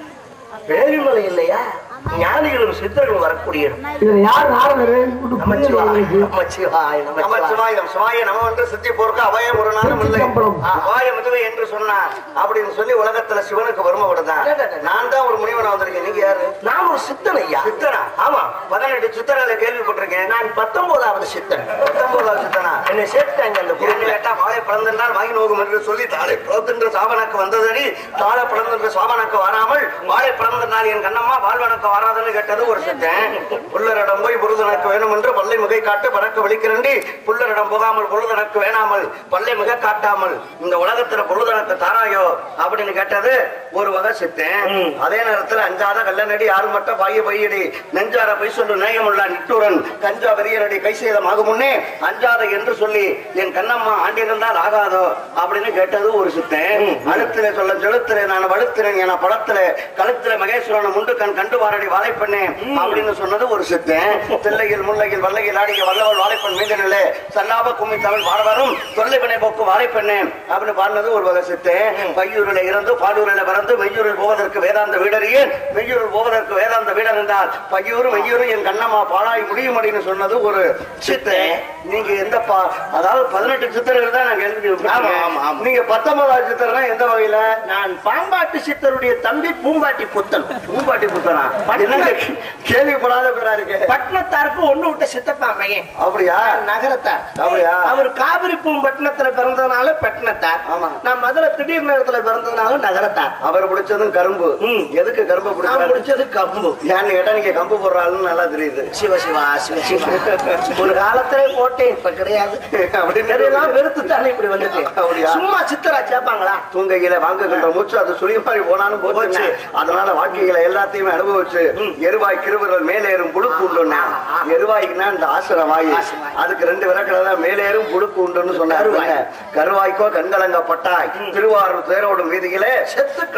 வேலிமலை இல்லையா ஞானிகளும் சித்தர்களும் வரக்கூடிய இடம் இதுல யார் நாரதர் ஒண்ணும் புரியல நமச்சிவாய் எனக்கு. நமச்சிவாய் நமச்சிவாய் நமச்சிவாயம் சிவாய நம என்று சித்தி போருக்கு அபயம் ஒரு நாளும் இல்லை திருச்சிற்றம்பலம். அபாய முதுமை என்று சொன்னார் அப்படின்னு சொல்லி உலகத்துல சிவனுக்கு பெருமைப்படுதான் நான் தான் ஒரு முனிவனா வந்திருக்கேன் நீங்க யாரு நான் ஒரு சித்தன் ஐயா சித்தனா ஆமா பதினெட்டு சித்தர்களை கேள்விப்பட்டிருக்கேன் நான் பத்தொன்பதாவது சித்தன் பத்தொன்பதாவது சித்தனா என்னை சேர்த்தாங்க அந்த என்ன குரூப்ல கேட்டா வாழை பிளந்திருந்தால் வாங்கி நோகும் என்று சொல்லி தாளை பிளந்தென்று சாவனாக்கு வந்ததடி தாழ பிளந்தென்று சாவனாக்கு வராமல் வாழை பிளந்திருந்தால் என் கண்ணம்மா வாழ்வனக்கு வராதுன்னு கேட்டது ஒரு சித்தன் புல்லரிடம் போய் புருதனக்கு வேணும் என்று பல்லை மிகை காட்டு பறக்க விழிக்கிறண்டி புல்லரிடம் போகாமல் பொழுதனக்கு வேணாமல் பல்லை மிக காட்டாமல் இந்த உலகத்துல பொழுதனக்கு தாராயோ அப்படின்னு கேட்டது ஒரு வகை சித்தன் அதே நேரத்துல அஞ்சாத கல்லநடி ஆறு மட்டும் பாய பையடி நெஞ்சார பொய் சொல்லு நேயமுள்ள நிட்டூரன் கஞ்சா வெறியரடி கை செய்தமாகும் முன்னே அஞ்சாத என்று சொல்லி என் கண்ணம்மா ஆண்டிருந்தால் ஆகாதோ அப்படின்னு கேட்டது ஒரு சித்தன் அழுத்திலே சொல்ல செலுத்திலே நான் வலுத்தினேன் என படத்திலே கழுத்திலே மகேஸ்வரன் முண்டு கண் கண்டு வாரடி வாழைப்பண்ணே அப்படின்னு சொன்னது ஒரு சித்தன் தில்லையில் முல்லையில் வல்லையில் ஆடிய வல்லவள் வாழைப்பெண் மீதனிலே சல்லாப கும்மி தமிழ் பாடவரும் தொல்லை வினை போக்கு வாழைப்பெண்ணே அப்படின்னு பாடினது ஒரு வகை சித்தன் பையூரில் இருந்து பாடூரில் பிறந்து மெய்யூரில் போவதற்கு வேதாந்த வீடறியேன் மெய்யூரில் போவதற்கு வேதாந்த வீடர் என்றால் பையூரும் மெய்யூரும் என் கண்ணம்மா பாழாய் முடியும் அப்படின்னு சொன்னது ஒரு சித்தன் நீங்க எந்த பா அதாவது பதினெட்டு சித்தர்கள் தான் நான் கேள்வி ஆமா, ஆமா, ஆமா. நீங்க பத்தொன்பதாவது சித்தர்னா எந்த வகையில நான் பாம்பாட்டு சித்தருடைய தம்பி பூம்பாட்டி புத்தன் பூம்பாட்டி புத்தனா என்னங்க கேள்விப்படாத பேரா இருக்கு பட்டணத்தாருக்கு ஒண்ணு விட்ட சித்தப்பா பையன் அப்படியா நகரத்தார் அப்படியா அவர் காவிரி பூம்பட்டினத்துல பிறந்ததுனால பட்டினத்தார் ஆமா. நான் மதுரை திடீர் நேரத்துல பிறந்ததுனால நகரத்தார் அவர் பிடிச்சதும் கரும்பு ம். எதுக்கு கரும்பு நான் பிடிச்சாரு முடிச்சது கம்பு ஏன்னு கேட்டா நீங்க கம்பு போடுறாருன்னு நல்லா தெரியுது சிவ சிவா சிவ சிவா ஒரு காலத்திலே போட்டேன் இப்ப கிடையாது அப்படின்னு எல்லாம் வெறுத்து தானே இப்படி வந்துட்டு அப்படியா? சும்மா சித்தரா சேர்ப்பாங்களா தூங்கையில வாங்குகின்ற மூச்சு அது சுழி மாதிரி போனாலும் போச்சு போச்சு. அதனால வாழ்க்கையில எல்லாத்தையுமே அனுபவிச்சு எருவாய் கிருவர்கள் மேலேறும் புழுக்கு உண்டுன்னா எருவாய்க்குன்னா இந்த ஆசிரம் வாயு ஆசிரவாயு. அதுக்கு ரெண்டு விளக்கில தான் மேலேறும் புழுக்கு உண்டுன்னு சொன்னாரு கருவாய். கருவாய்க்கோ கண்கலங்க பட்டாய் திருவாரூர் தேரோடும் வீதியிலே செத்து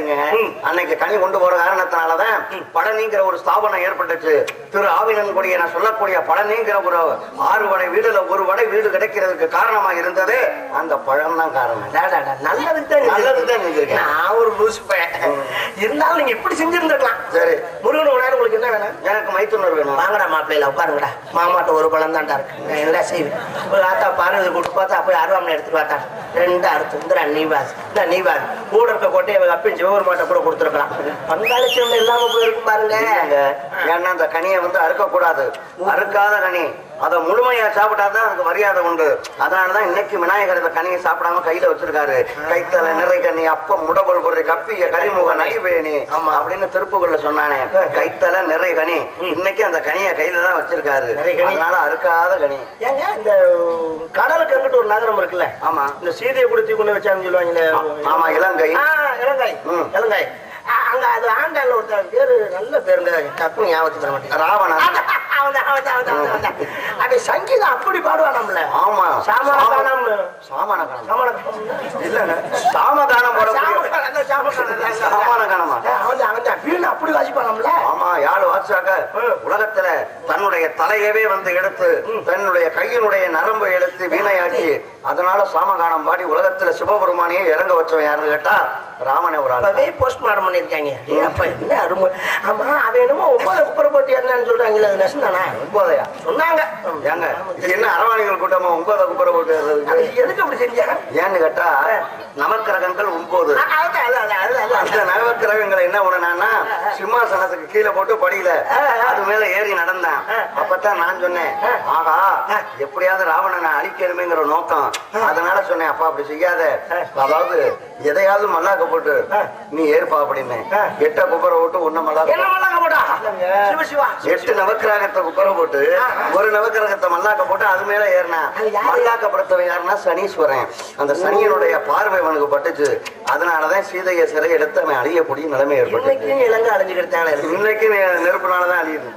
சரிங்க அன்னைக்கு கனி கொண்டு போற காரணத்தினாலதான் பழனிங்கிற ஒரு ஸ்தாபனம் ஏற்பட்டுச்சு திரு ஆவினன்குடிய நான் சொல்லக்கூடிய பழனிங்கிற ஒரு ஆறு வடை வீடுல ஒரு வடை வீடு கிடைக்கிறதுக்கு காரணமா இருந்தது அந்த பழம் தான் காரணம் டாடாடா, நல்லதுக்கு தான் நல்லதுக்கு தான் செஞ்சிருக்கேன். நான் ஒரு லூசு பையன். இருந்தாலும் நீங்க இப்படி செஞ்சிருந்திருக்கலாம் சரி முருகன் உணாரு உங்களுக்கு என்ன வேணும் எனக்கு மைத்துனர் வேணும் வாங்கடா மாப்பிள்ளையில உட்காருங்கடா மாமாட்ட ஒரு பழம் தான்டா இருக்கு நான் என்ன செய்வேன் ஒரு ஆத்தா பாரு இது கொடுத்து பார்த்தா போய் அருவாமனை எடுத்துட்டு பார்த்தா ரெண்டு அறுத்து இந்த நீ வாஸ் இந்த நீ வாஸ் கூட இருக்க கொட்டையை அவங்க அப்பயும் சிவபெருமாட்ட கூட கொடுத்துருக்கலாம் பங்காளிச்சவங்க இல்லாம போயிருக்கும் பாருங்க இல்லைங்க. ஏன்னா அந்த கனியை வந்து அறுக்க கூடாது அறுக்காத கனி அதை முழுமையா சாப்பிட்டாதான் அதுக்கு மரியாதை உண்டு அதனாலதான் இன்னைக்கு விநாயகர் இந்த கனியை சாப்பிடாம கையில வச்சிருக்காரு கைத்தல நிறை கனி அப்ப முடபொல் பொருள் கப்பிய கரிமுக நலிவேணி ஆமா அப்படின்னு திருப்புகள்ல சொன்னானே கைத்தல நிறை கனி இன்னைக்கு அந்த கனியை கையில தான் வச்சிருக்காரு நிறை கனி. அதனால அறுக்காத கனி ஏங்க இந்த கடலுக்கு அங்கிட்டு ஒரு நகரம் இருக்குல்ல ஆமா இந்த சீதையை கொடுத்து கொண்டு வச்சாங்கன்னு சொல்லுவாங்களே ஆமா இலங்கை ஆ, இலங்கை ம். இலங்கை ஆ, அங்க அது ஆண்டாள் ஒருத்தன் பேரு நல்ல பேருங்க டக்குனு ஞாபகத்துக்கு வர மாட்டேங்குது ராவணன் அவன்தான், அவன்தான், அவன்தான், அவன்தான், அவன்தான். அவன் சங்கீதம் அப்படி பாடுவானாம்ல ஆமா சாமகானம்னு. சாமான காணம் சாமகானம். இல்லங்க சாமதானம் போடக்கூடிய சாமகானம் தான், சாமகானம் தான். சாமான காணமா ஆ, அவன்தான், அவன்தான். வீணை அப்படி வாசிப்பானாம்ல ஆமா யாழ் வாச்சாக உலகத்துல தன்னுடைய தலையவே வந்து எடுத்து தன்னுடைய கையினுடைய நரம்பை எடுத்து வீணையாக்கி அதனால சாமகானம் பாடி உலகத்துல சிவபெருமானையே இறங்க வச்சவன் யாருன்னு கேட்டா ராமனே ஒரு ஆள் அப்பவே போஸ்ட் மார்டம் பண்ணிருக்காங்க ஏன் அப்ப என்ன அருமை ஆமா அவன் என்னமோ ஒன்பது குப்பரை போட்டு என்னன்னு சொல்றாங்களே அது நெசந்தானா ஒன்பதையா சொன்னாங்க ஏங்க இது என்ன அரவாணிகள் கூட்டமா ஒன்பதை குப்புற போட்டு ஏறுறதுக்கு? அது எதுக்கு அப்படி செஞ்சாங்க ஏன்னு கேட்டா நவக்கிரகங்கள் ஒன்பது அ- அதுதான், அதுதான், அதுதான், அதுதான், அந்த அதுதான். நவக்கிரகங்களை என்ன பண்ணனா சிம்மாசனத்துக்கு கீழே போட்டு படியில அது மேல ஏறி நடந்தான் அப்பதான் நான் சொன்னேன் ஆகா எப்படியாவது ராவணனை அழிக்கணுமேங்கிற நோக்கம் அதனால சொன்னேன் அப்பா அப்படி செய்யாத அதாவது எதையாவது மல்லாக்க போட்டு நீ ஏற்பா அப்படின்னு எட்ட குப்பரை போட்டு ஒண்ணு என்ன மல்லாக்க மல்லாக்க போட்டா சிவ சிவா எட்டு நவக்கிரகத்தை குப்பரை போட்டு ஒரு நவக்கிரகத்தை மல்லாக்க போட்டு அது மேல ஏறினான் அது யாரு? மல்லாக்கப்படுத்தவன் யாருன்னா சனீஸ்வரன் அந்த சனியனுடைய பார்வை அவனுக்கு பட்டுச்சு அதனாலதான் சீதையை சிறை எடுத்து அவன் அழியக்கூடிய நிலைமை ஏற்பட்டு இன்னைக்கு இலங்கை அடைஞ்சுக்கிட்டு தானே இருக்கு இன்னைக்கு நெ- நெருப்புனாலதான் அழியுது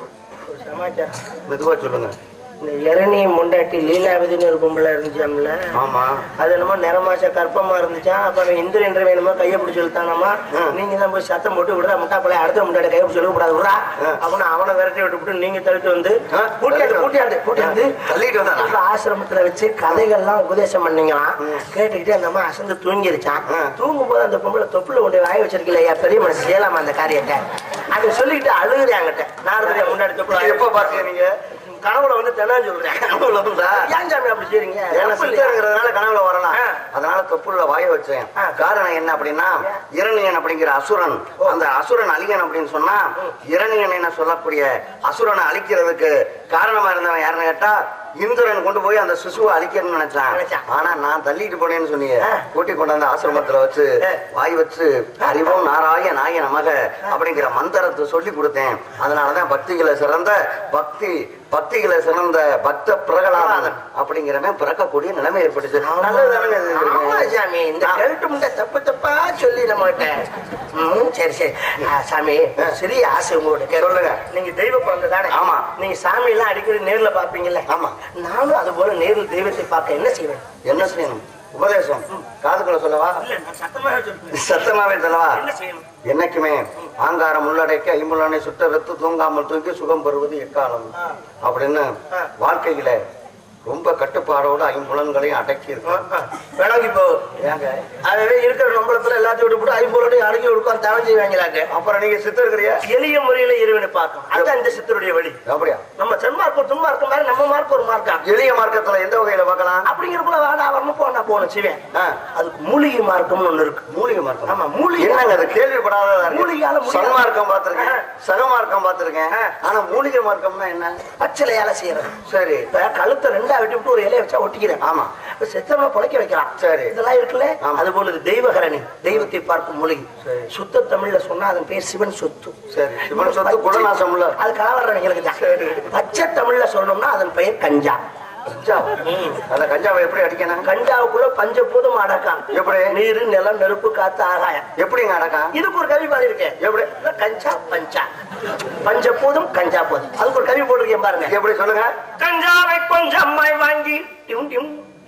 சமாச்சாரம் மெதுவா சொல்லுங்க இந்த இரணி முண்டாட்டி லீலாவதினு ஒரு பொம்பளை இருந்துச்சாம்ல ஆமா அது என்னமோ நிறமாச கற்பமா இருந்துச்சா அப்ப அவன் இந்திரன் வேணுமோ கையை பிடிச்சி இழுத்தானாமா நீங்க தான் போய் சத்தம் போட்டு விடுறா முட்டா பழைய அடுத்த முட்டாடி கையை பிடிச்சி கூடாது விடுறா அவனை அவனை விரட்டி விட்டு விட்டு நீங்க தடுத்து வந்து ஆ, கூட்டியாண்டு கூட்டியாண்டு கூட்டியாந்து தள்ளிட்டு வந்தானா? இப்ப ஆசிரமத்துல வச்சு கதைகள்லாம் உபதேசம் பண்ணீங்களாம் கேட்டுக்கிட்டு அந்த அம்மா அசந்து தூங்கிருச்சான் தூங்கும் போது அந்த பொம்பளை தொப்புல கொண்டு வாய வச்சிருக்கல ஐயா பெரிய மனசு செய்யலாமா அந்த காரியத்தை அதை சொல்லிக்கிட்டு அழுகுறாங்கிட்ட நாரதியா முன்னாடி தொப்புல வாய எப்ப பாத்தீங்க நீங்க கனவுல வந்து தெனான்னு சொல்றேன் கனவுல வந்தா? ஏன் சாமி அப்படி செய்றீங்க ஏன்னா தப்பு சித்தம் இல்லையா? இருக்கிறதுனால கனவுல வரலாம் ஆ. அதனால தொப்புள்ள வாய வச்சேன் ஆ. காரணம் என்ன அப்படின்னா இரணியன் அப்படிங்கிற அசுரன் அந்த அசுரன் அழியன் அப்படின்னு சொன்னா இரணியன் என்ன சொல்லக்கூடிய அசுரனை அழிக்கிறதுக்கு காரணமா இருந்தவன் யாருன்னு கேட்டா இந்திரன் கொண்டு போய் அந்த சிசுவை அழிக்கணும்னு நினைச்சான் நினைச்சான். ஆனா நான் தள்ளிட்டு போனேன்னு சொன்னீங்க ஆ. கூட்டி கொண்டாந்து ஆசிரமத்துல வச்சு ஆ. வாய் வச்சு அறிவோம் நாராய நாய நமக அப்படிங்கிற மந்திரத்தை சொல்லி கொடுத்தேன் அதனாலதான் பக்திகளை சிறந்த பக்தி பக்திகளை சிறந்த பக்த பிரகலாதன் அப்படிங்கிறவன் பிறக்கக்கூடிய நிலைமை ஏற்பட்டுச்சு நல்லதுதானங்க இது? ஆமா சாமி இந்த கழுட்டு முண்டை தப்பு தப்பா சொல்லி நம்மகிட்ட ம், சரி சரி ஆ, சாமி சிறிய ஆசை உங்களோட கேளுங்க சொல்லுங்க. நீங்க தெய்வ குழந்தை தானே ஆமா. நீங்க சாமி எல்லாம் அடிக்கடி நேர்ல பாப்பீங்கல்ல ஆமா. நானும் அது போல நேரில் தெய்வத்தை பார்க்க என்ன செய்வேன் என்ன செய்யணும் உபதேசம் காதுக்குள்ள சொல்லவா இல்ல நான் சத்தமாக சொல்றேன் சத்தமாவே சொல்லவா என்ன செய்யணும் என்னைக்குமே ஆங்காரம் உள்ளடக்கி ஐம்புலனை சுட்டறுத்து தூங்காமல் தூங்கி சுகம் பெறுவது எக்காலம் அப்படின்னு வாழ்க்கையில ரொம்ப கட்டுப்பாடோட ஐம்புலன்களையும் அடக்கி இருக்கும் வேணாங்கி போ ஏங்க அதுவே இருக்கிற நம்பளத்துல எல்லாத்தையும் விட்டு போட்டு ஐம்பது அடக்கி கொடுக்கும் தவம் செய்வாங்களாக்க அப்புறம் நீங்க சித்தம் இருக்கிறியா எளிய முறையில இறைவனை பார்க்கணும் அதுதான் இந்த சித்தருடைய வழி அப்படியா நம்ம சென்மார்க்கம் துன்மார்க்கம் மாதிரி நம்ம மார்க் ஒரு மார்க்கா எளிய மார்க்கத்துல எந்த வகையில பார்க்கலாம் அப்படிங்கிறப்ப வாடா வரணும் போனா போகணும் சிவன் ஆ, அதுக்கு மூலிகை மார்க்கம்னு ஒண்ணு இருக்கு மூலிகை மார்க்கம் ஆமா, மூலிகை. என்னங்க அது கேள்விப்படாததா மூலிகையால இருக்கு முடியாது. சன்மார்க்கம் பார்த்திருக்கேன் சகமார்க்கம் பார்த்திருக்கேன் ஆனா மூலிகை மார்க்கம்னா என்ன பச்சிலையால செய்யறது சரி இப்ப கழுத்தை ரெண்டா வெட்டி விட்டு ஒரு இலைய வச்சா ஒட்டிக்கிறேன் ஆமா. இப்ப செத்தவனை பொழைக்க வைக்கலாம் சரி. இதெல்லாம் இருக்குல்ல ஆமா. அது போல இது தெய்வகரணி தெய்வத்தை பார்க்கும் மூலிகை சரி. சுத்த தமிழ்ல சொன்னா அதன் பேர் சிவன் சொத்து சரி சிவன் சொத்து குணநாசம் உள்ள அது கலவரங்களுக்கு தான் பச்சை தமிழ்ல சொல்லணும்னா அதன் பெயர் கஞ்சா கஞ்சா அந்த கஞ்சாவை எப்படி அடிக்கணும் கஞ்சாவுக்குள்ள பஞ்சபூதம் அடக்கம் எப்படி? நீரு நிலம் நெருப்பு காத்து ஆகாயம் எப்படிங்க அடக்கம் இதுக்கு ஒரு கவி பாடி இருக்கேன் எப்படி? கஞ்சா பஞ்சா பஞ்சபூதம் கஞ்சா போதும் அதுக்கு ஒரு கவி போட்டிருக்கேன் பாருங்க எப்படி சொல்லுங்க கஞ்சாவை கொஞ்சமாய் வாங்கி டிம் டிம்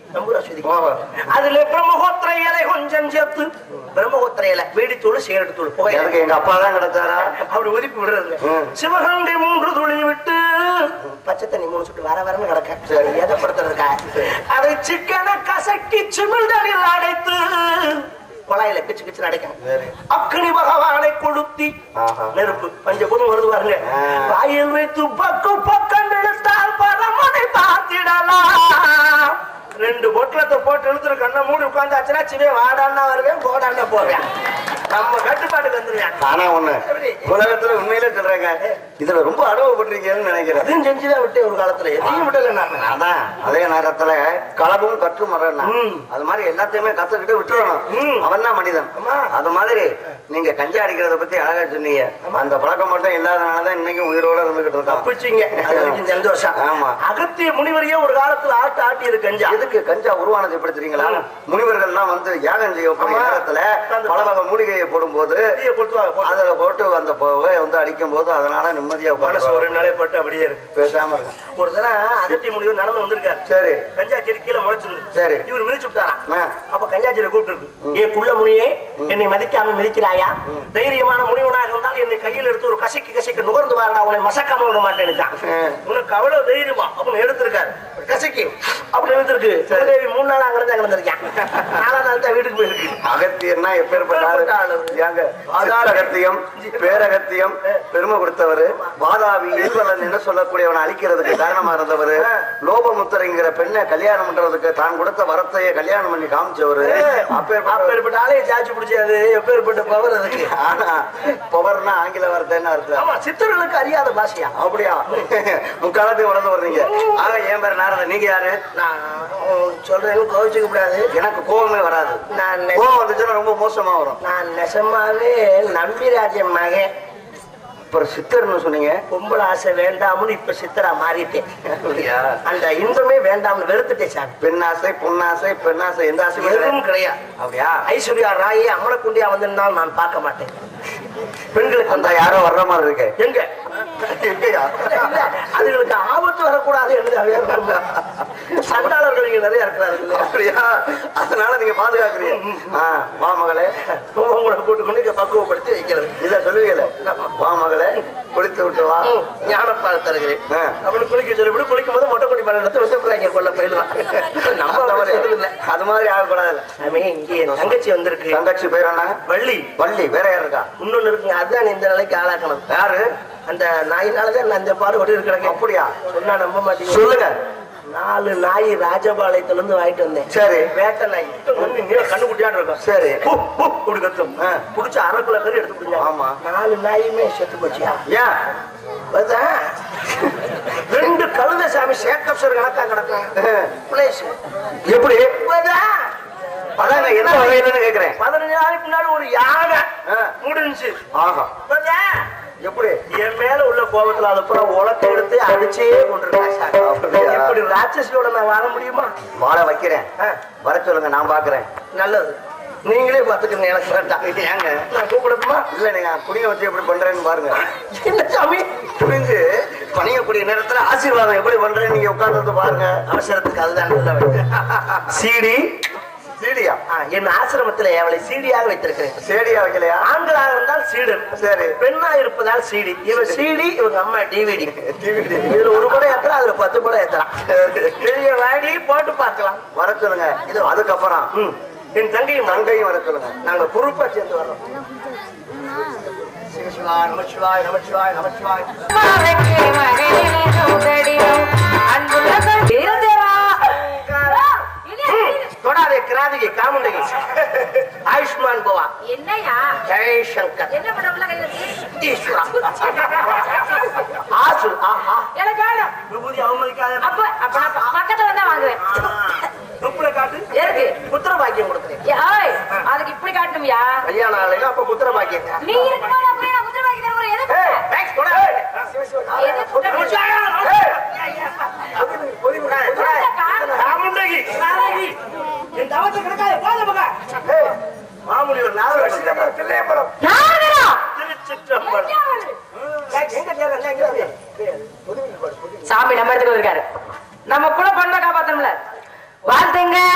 நம்பூரா சுதி அதுல பிரம்மகோத்திர இலை கொஞ்சம் சேர்த்து பிரம்மகோத்திர இலை வீடித்தூள் சிகரெட் தூள் புகை எனக்கு எங்க அப்பா தான் கிடைச்சாரா அப்படி ஒதுக்கி விடுறது சிவகங்கை மூன்று துளி விட்டு பச்சை தண்ணி மூணு சுட்டு வர வரன்னு கிடக்க சரி எதப்படுத்துறதுக்கா அதை சிக்கன கசக்கி சிமிழ்தலில் அடைத்து குழாயில கிச்சு கிச்சு அடைக்கணும் அக்னி பகவானை கொளுத்தி ஆஹா. நெருப்பு பஞ்சபூதம் வருது பாருங்க ஆ. வாயில் வைத்து பக்கம் பக்கம் இழுத்தால் பரமனை பார்த்திடலாம் ரெண்டு பொட்டலத்தை போட்டு இழுத்துரு கண்ணை மூடி உட்காந்தாச்சுன்னா சிவே வாடான்னா வருவேன் போடான்னா போவேன் நம்ம கட்டுப்பாட்டுக்கு வந்துருவேன் ஆனா ஒண்ணு உலகத்துல உண்மையிலே சொல்றேங்க இதுல ரொம்ப அனுபவப்படுறீங்கன்னு நினைக்கிறேன் அதையும் செஞ்சுதான் விட்டேன் ஒரு காலத்துல எதையும் விடல நான் அதான் அதே நேரத்துல களவும் கற்று மரம்னா ம். அது மாதிரி எல்லாத்தையுமே கத்துக்கிட்டு விட்டுறணும் ம். அவன் தான் மனிதன் ஆமா. அது மாதிரி நீங்க கஞ்சா அடிக்கிறத பத்தி அழகா சொன்னீங்க அந்த பழக்கம் மட்டும் இல்லாதனாலதான் இன்னைக்கு உயிரோட இருந்துகிட்டு இருக்கான் தப்பிச்சிங்க அது வரைக்கும் சந்தோஷம் ஆமா. அகத்திய முனிவரையே ஒரு காலத்துல ஆட்டு ஆட்டி இருக்கு கஞ்சா எதுக்கு கஞ்சா உருவானது எப்படி தெரியுங்களா முனிவர்கள்லாம் வந்து யாகம் செய்யக்கூடிய ஆமா. நேரத்துல பல வகை மூலிகையை போடும்போது தீயை கொளுத்துவாங்க, போட்டு. அதுல போட்டு அந்த புகை வந்து அடிக்கும் போது அதனால நிம்மதியா மனசு உட்கார்ந்து ஒரு நாளே பட்டு அப்படியே இருக்கு பேசாம இருக்கும் ஒரு தடவை அகத்திய முனிவர் நடந்து வந்திருக்காரு சரி கஞ்சா செடி கீழே முளைச்சிருந்து சரி. இவர் மிதிச்சு விட்டாராம் ஆ. அப்ப கஞ்சா செடி கூப்பிட்டு இருக்கு ஏ புள்ள முனியே என்னை மதிக்காம மிதிக்கிறாயா தைரியமான முனிவனாக இருந்தால் என்னை கையில் எடுத்து ஒரு கசைக்கு கசைக்கு நுகர்ந்து வாரடா உன்னை மசக்காம விட மாட்டேன்னுட்டான் ஆ. உனக்கு அவ்வளவு தைரியமா அப்படின்னு எடுத்திருக்காரு கசைக்கு அப்படி எடுத்திருக்கு தேவி மூணு நாள் அங்கிருந்து அங்க இருந்திருக்கேன் நாலாம் நாள் தான் வீட்டுக்கு போயிருக்கு அகத்தியர்னா எப்பேற்பட்ட ஆளு எப்பேற்பட்ட ஆளு? ஏங்க அகத்தியம் பேரகத்தியம் பெருமை கொடுத்தவர் வாதாபி ஈஸ்வரன் என்று சொல்லக்கூடியவனை அழிக்கிறதுக்கு காரணமா இருந்தவர் லோபமுத்திரைங்கிற பெண்ணை கல்யாணம் பண்றதுக்கு தான் கொடுத்த வரத்தையே கல்யாணம் பண்ணி காமிச்சவரு அப்பேற்பட்ட அப்பேற்பட்ட ஆளையை சாட்சி பிடிச்சாது எப்பேற்பட்ட பவர் அதுக்கு ஆனா பவர்னா ஆங்கில வார்த்தைன்னு அர்த்தம் ஆமா சித்தர்களுக்கு அறியாத பாஷையா அப்படியா முக்காலத்தையும் வளர்ந்து வர்றீங்க ஆக என் பேர் நாரத நீங்க யாரு நான் சொல்றேன்னு கோவிச்சுக்க கூடாது எனக்கு கோபமே வராது நான் நெ- கோபம் வந்துச்சுன்னா ரொம்ப மோசமா வரும் நான் நெசமாவே நம்பிராஜன் மகன் அப்புறம் சித்தர்னு சொன்னீங்க பொம்பளை ஆசை வேண்டாம்னு இப்ப சித்தரா மாறிட்டேன் அப்படியா அந்த இன்பமே வேண்டாம்னு வெறுத்துட்டேன் சாமி பெண்ணாசை பொன்னாசை பெண்ணாசை எந்த ஆசையும் இல்லை. எதுவும் கிடையாது அப்படியா ஐஸ்வர்யா ராயே அமலக்குண்டியா வந்திருந்தாலும் நான் பார்க்க மாட்டேன் பெண்களுக்கு அந்த அந்த யாரோ வர்ற மாதிரி இருக்கு எங்க எங்கயா? இல்ல, அதுகளுக்கு ஆபத்து வரக்கூடாது என்று சண்டாளர்கள் இங்க நிறைய இருக்கிறார்கள் அப்படியா அதனால நீங்க பாதுகாக்கிறீங்க ஆ, வா மகளே உங்களை கூட்டு கொண்டு இங்க பக்குவப்படுத்தி வைக்கிறது இத சொல்லுவீங்களே வா மகளே குளித்து விட்டு வா ம், ஞானப்பால் தருகிறேன் ஆ. அவனுக்கு குளிக்க சொல்லிவிடு குளிக்கும் போது மொட்டை குடி பால் எடுத்து வந்து இங்க கொள்ள போயிடலாம் நம்ம அந்த மாதிரி அப்படி இல்லை அது மாதிரி ஆகக்கூடாது சாமி இங்கே என் தங்கச்சி வந்திருக்கு தங்கச்சி பேர் என்ன வள்ளி வள்ளி வேற யார் இருக்கா இன்னொன்னு இருக்குங்க அதுதான் இந்த நிலைக்கு ஆளாக்கணும் யாரு அந்த நாயினாலதான் நான் இந்த பாடுபட்டு இருக்கிறேன் அப்படியா சொன்னா நம்ப மாட்டீங்க சொல்லுங்க நாலு நாய் ராஜபாளையத்துல இருந்து வாங்கிட்டு வந்தேன் சரி வேட்டை நாய் வந்து நீல கண்ணு குட்டியாட்டு இருக்கும் சரி ஹு, ஹு, இப்படி கத்தும் ஆ. புடிச்ச அரை கிலோ கறி எடுத்து குடிங்க ஆமா. நாலு நாயுமே செத்து போச்சியா ஏன் வருதா? ரெண்டு கழுத சாமி சேக்கப் சார் கணக்கா கிடக்கும் பிளேஸ் எப்படி வருதா? அதாங்க என்ன வகையிலன்னு கேக்குறேன் பதினஞ்சு நாளைக்கு முன்னாடி ஒரு யானை ஆ. முடிஞ்சு ஆஹா வருதா? எப்படி என் மேல உள்ள கோபத்துல அதை பூரா உலக்க எடுத்து அடிச்சே கொண்டிருக்கேன் சார் அப்படியா? இப்படி ராட்சசியோட நான் வாழ முடியுமா வாழ வைக்கிறேன் ஆ, வர சொல்லுங்க நான் பாக்குறேன் நல்லது நீங்களே பாத்துக்கங்க எனக்கு வேண்டாம் ஏங்க நான் கூப்பிடட்டுமா இல்ல நீங்க புடிங்க வச்சு எப்படி பண்றேன்னு பாருங்க என்ன சாமி புரிஞ்சு பணியக்கூடிய நேரத்துல ஆசீர்வாதம் எப்படி பண்றேன்னு நீங்க உட்கார்ந்து பாருங்க அவசரத்துக்கு அதுதான் நல்ல சீடி சீடியா ஆ, என் ஆசிரமத்தில் அவளை சீடியாக வைத்திருக்கிறேன் சேடியா வைக்கலையா ஆண்களாக இருந்தால் சீடன் சரி. பெண்ணா இருப்பதால் சீடி இவ சீடி இவங்க அம்மா டிவிடி DVD. இதுல ஒரு படம் ஏத்தலாம் அதுல பத்து படம் ஏத்தலாம் பெரிய வாடி போட்டு பார்க்கலாம் வர சொல்லுங்க இது அதுக்கப்புறம் ம். என் தங்கையும் தங்கையும் வர சொல்லுங்க நாங்க பொறுப்பா சேர்ந்து வர்றோம் சிவசிவாய் நமச்சிவாய் நமச்சிவாய் நமச்சிவாய் மாலைக்கு மகளிரே சௌந்தரியம் அன்புள்ள தீரதேவா தொடாதே கிராதிகை காமுண்டகி ஆயுஷ்மான் கோவா என்னையா ஜெய் சங்கர் என்ன பண்ண உள்ள கையில இருக்கு? ஈஸ்வரா ஆசு ஆஹா எனக்கு வேணும். விபூதி அவமதிக்காத அப்ப அப்ப நான் ப- பக்கத்துல வந்தா வாங்குவேன் துப்புல காட்டு எதுக்கு புத்திர பாக்கியம் கொடுக்குறேன் ஏய், அதுக்கு இப்படி காட்டணும்யா கல்யாண ஆலையில அப்ப புத்திர பாக்கியம் நீ இருக்கும்போது அப்படியே நான் முத்திரை வாங்கி தருவேன் எதுக்கு ஏய், பேக் கொடு. எதுக்கு முத்திரை வாங்கி தருவேன்? ஏய். பொதி விடாத, விடாத. காமுண்டகி. என் தவத்தை கிடக்காத, போத பக்கம். ஏய், மாமுனி ஒரு நாவல் வச்சிருக்காரு. பிள்ளையம்பலம். நாரதரா! திருச்சிற்றம்பலம். ஏய், எங்க தேவை, எங்க தேவை? சாமி நம்ம இடத்துக்கு இருக்காரு நம்ம கூட பொண்ணை காப்பாத்தணும்ல வாழ்த்துங்க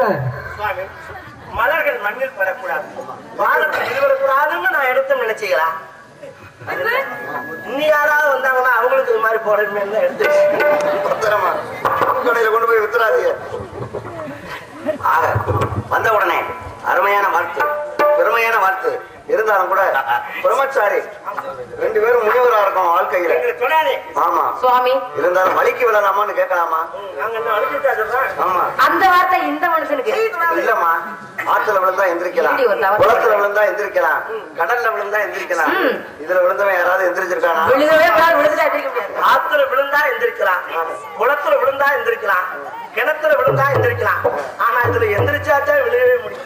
சுவாமி மலர்கள் மண்ணில் படக்கூடாது வானத்தில் விழுவக்கூடாதுன்னு நான் எடுத்து நினைச்சீங்களா இன்னும் யாராவது வந்தாங்கன்னா அவங்களுக்கு இது மாதிரி போடணுமே தான் எடுத்து பத்திரமா கடையில கொண்டு போய் வித்துறாதீங்க ஆக வந்த உடனே அருமையான வாழ்த்து பெருமையான வாழ்த்து இருந்தாலும் கூட பிரம்மச்சாரி ரெண்டு பேரும் முனிவரா இருக்கும் வாழ்க்கையில எங்களுக்கு தொடாதே ஆமா சுவாமி இருந்தாலும் வலிக்கு விழலாமான்னு கேட்கலாமா நாங்க இன்னும் அழுதுட்டா சொல்றோம் ஆமா அந்த வார்த்தை இந்த மனுஷனுக்கு இல்லம்மா ஆத்துல விழுந்தா எந்திரிக்கலாம் இப்படி ஒரு தவறு. குளத்துல விழுந்தா எந்திரிக்கலாம் கடல்ல விழுந்தா எந்திரிக்கலாம் இதுல விழுந்தவன் யாராவது எந்திரிச்சிருக்கானா விழுகவே கூடாது விழுந்துட்டா எந்திரிக்க முடியாது ஆத்துல விழுந்தா எந்திரிக்கலாம் குளத்துல விழுந்தா எந்திரிக்கலாம் கிணத்துல விழுந்தா எந்திரிக்கலாம் ஆனா இதுல எந்திரிச்சாத்தான் விழுகவே முடியும்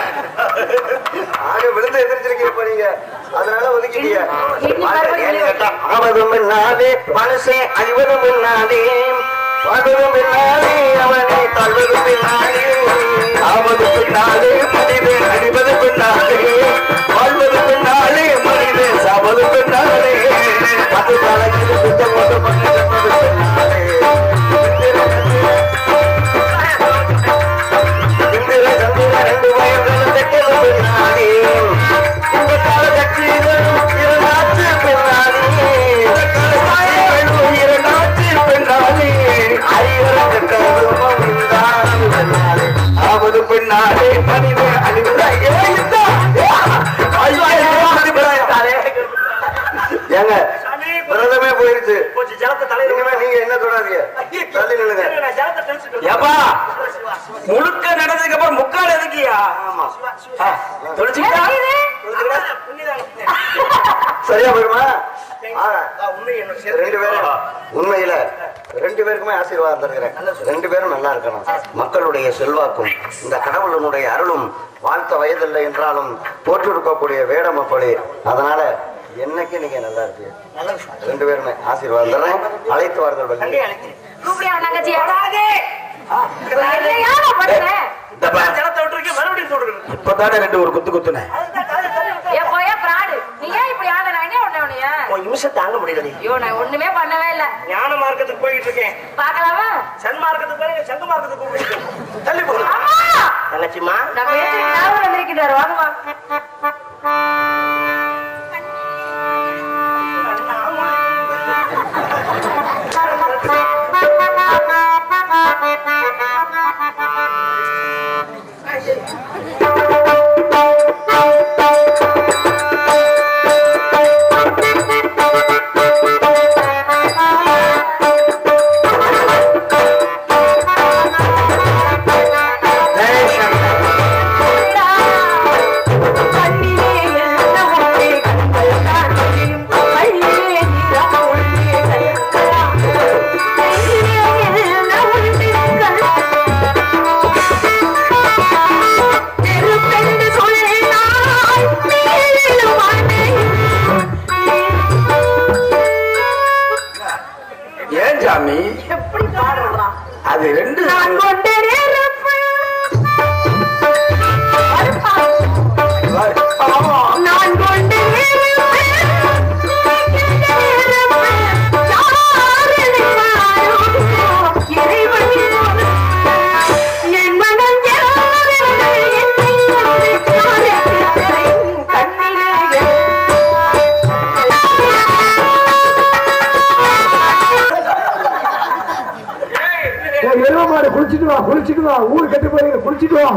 ஆக விழுந்து எந்திரிச்சிருக்கீங்க இப்ப நீங்க அதனால ஒதுக்கிட்டீங்க எண்ணி மறுபடியும் ஏன்னு கேட்டா, ஆவதும் இல்லாதே மனுஷன் அழிவதும் இல்லாதே வாழ்வதும் இல்லாதே அவனை தள்ளுவதும் இல்லாதே ஆவது பின்னாலே மனிதன் அழிவது பின்னாலே வாழ்வது பின்னாலே மனிதன் சாவது பின்னாலே அது தலையில் சுத்தம் கொண்டு மனிதன் பின்னாலே இந்திர சந்திர ரெண்டு வயதில் தெற்கில் பின்னாலே இந்த கால கட்சிகள் இரண்டாச்சு பெண்ணாலே இந்த கால சாயல்களும் இரண்டாச்சு பெண்ணாலே ஐவருக்கு கருமம் இல்லாத பெண்ணாலே ஆவது பெண்ணாலே மனித அழிவுதா ஏங்க விரதமே போயிருச்சு கொஞ்சம் ஜலத்தை தலையில இனிமே நீங்க என்ன சொல்லாதீங்க தள்ளி நில்லுங்க நான் ஜலத்தை தெளிச்சுட்டு ஏப்பா முழுக்க நடந்ததுக்கு அப்புறம் முக்கால் எதுக்கியா ஆமா தொலைச்சுக்கிட்டா சரியா போயிருமா ஆ உண்மை என்ன ரெண்டு பேரும் உண்மையில ரெண்டு பேருக்குமே ஆசீர்வாதம் தருகிறேன் ரெண்டு பேரும் நல்லா இருக்கணும் மக்களுடைய செல்வாக்கும் இந்த கடவுளனுடைய அருளும் வாழ்த்த வயதில்லை என்றாலும் போற்றிருக்கக்கூடிய வேடம் அப்படி அதனால என்னைக்கு நீங்க நல்லா இருப்பீங்க ரெண்டு பேருமே ஆசீர்வாதம் தர்றேன் அழைத்து வாருங்கள் வள்ளி. கூப்பிடியா தங்கச்சியா என்னையா நான் பண்ணுறேன் ஜலத்தை விட்டுருக்கேன் மறுபடியும் சொல்றேன் இப்பதானே ரெண்டு ஒரு குத்து குத்துனேன் ஏ போயா பிராடு நீ ஏன் இப்படி ஆள நான் என்ன உன்ன உன்னைய உன் நிமிஷம் தாங்க முடியல ஐயோ நான் ஒண்ணுமே பண்ணவே இல்ல ஞான மார்க்கத்துக்கு போயிட்டு இருக்கேன் பாக்கலாமா சன் மார்க்கத்துக்கு போய் சங்க மார்க்கத்துக்கு போயிட்டு தள்ளி போ ஆமா தங்கச்சிமா நம்ம ஏத்துக்கு ஞாபகம் வந்திருக்கிறாரு வாங்கம்மா ஏன் சாமி எப்படி பாடுறான் அது ரெண்டு நான் கொண்டிருப்பேன் நான் எருவ மாடு குளிச்சுட்டு வா குளிச்சுட்டு வா ஊர் கட்டு போய் குளிச்சுட்டு வா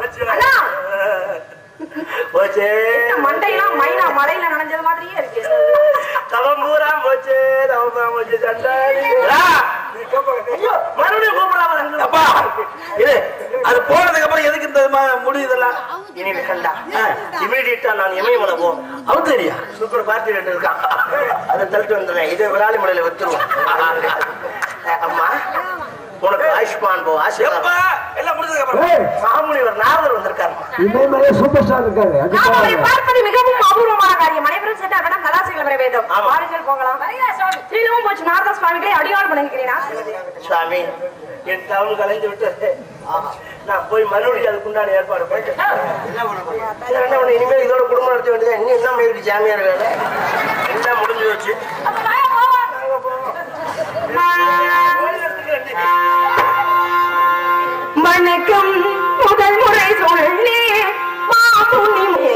போச்சே மண்டையெல்லாம் மைனா மலையில நனைஞ்சது மாதிரியே இருக்கு தவம் பூரா போச்சே தவம் பூரா போச்சு சண்டாளி ஐயோ, மறுபடியும் கூப்பிடாம அப்பா இது அது போனதுக்கு அப்புறம் எதுக்கு இந்த ம- முடி இதெல்லாம் இனி கண்டா இமீடியட்டா நான் இமயமலை போ அவன் தெரியா சூப்பர் பார்ட்டி ரெண்டு இருக்கான் அதை தள்ளிட்டு வந்துடுறேன் இது விராலி மலையில வித்துருவோம் அஹ், அம்மா உனக்கு ஆயுஷ்மான் போ ஆசீர்வாதம் எப்பா எல்லாம் முடிஞ்சதுக்கு அப்புறம் ஏய் மாமுனிவர் நாரதர் வந்திருக்காரு இமயமலையே சூப்பர் ஸ்டார் இருக்காரு அது நாம் அவரை பாருங்க. பார்ப்பது மிகவும் அபூர்வமான காரியம் அனைவரும் சேர்ந்து அவரிடம் கலாசிகள் வர வேண்டும் ஆமா. வாருங்கள் போகலாம் ஸ்ரீலவும் போச்சு நாரதா சுவாமிகளை அடியாள் பண்ணுகிறேனா சுவாமி என் தவம் கலைந்து விட்டது நான் போய் மறுபடியும் அதுக்குண்டான ஏற்பாடு பண்ணிட்டு என்ன பண்ண இனிமேல் இதோட குடும்பம் நடத்த வேண்டியது இன்னும் என்ன மயிருக்கு ஜாமியார் வேலை எல்லாம் முடிஞ்சு வச்சு வணக்கம் உள்ளே மாமுனிமே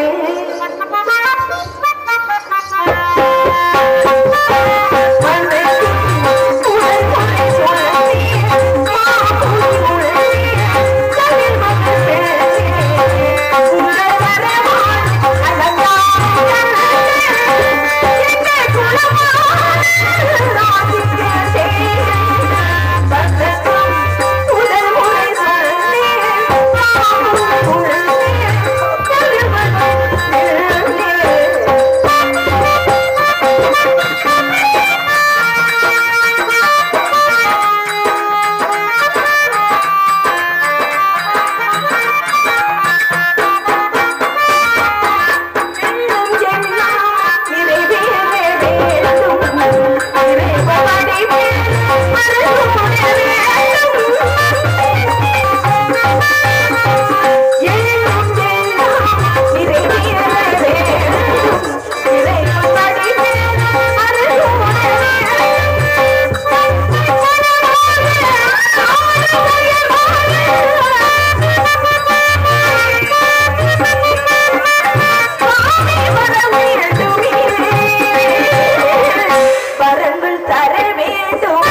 வரங்கள் தர வேண்டும்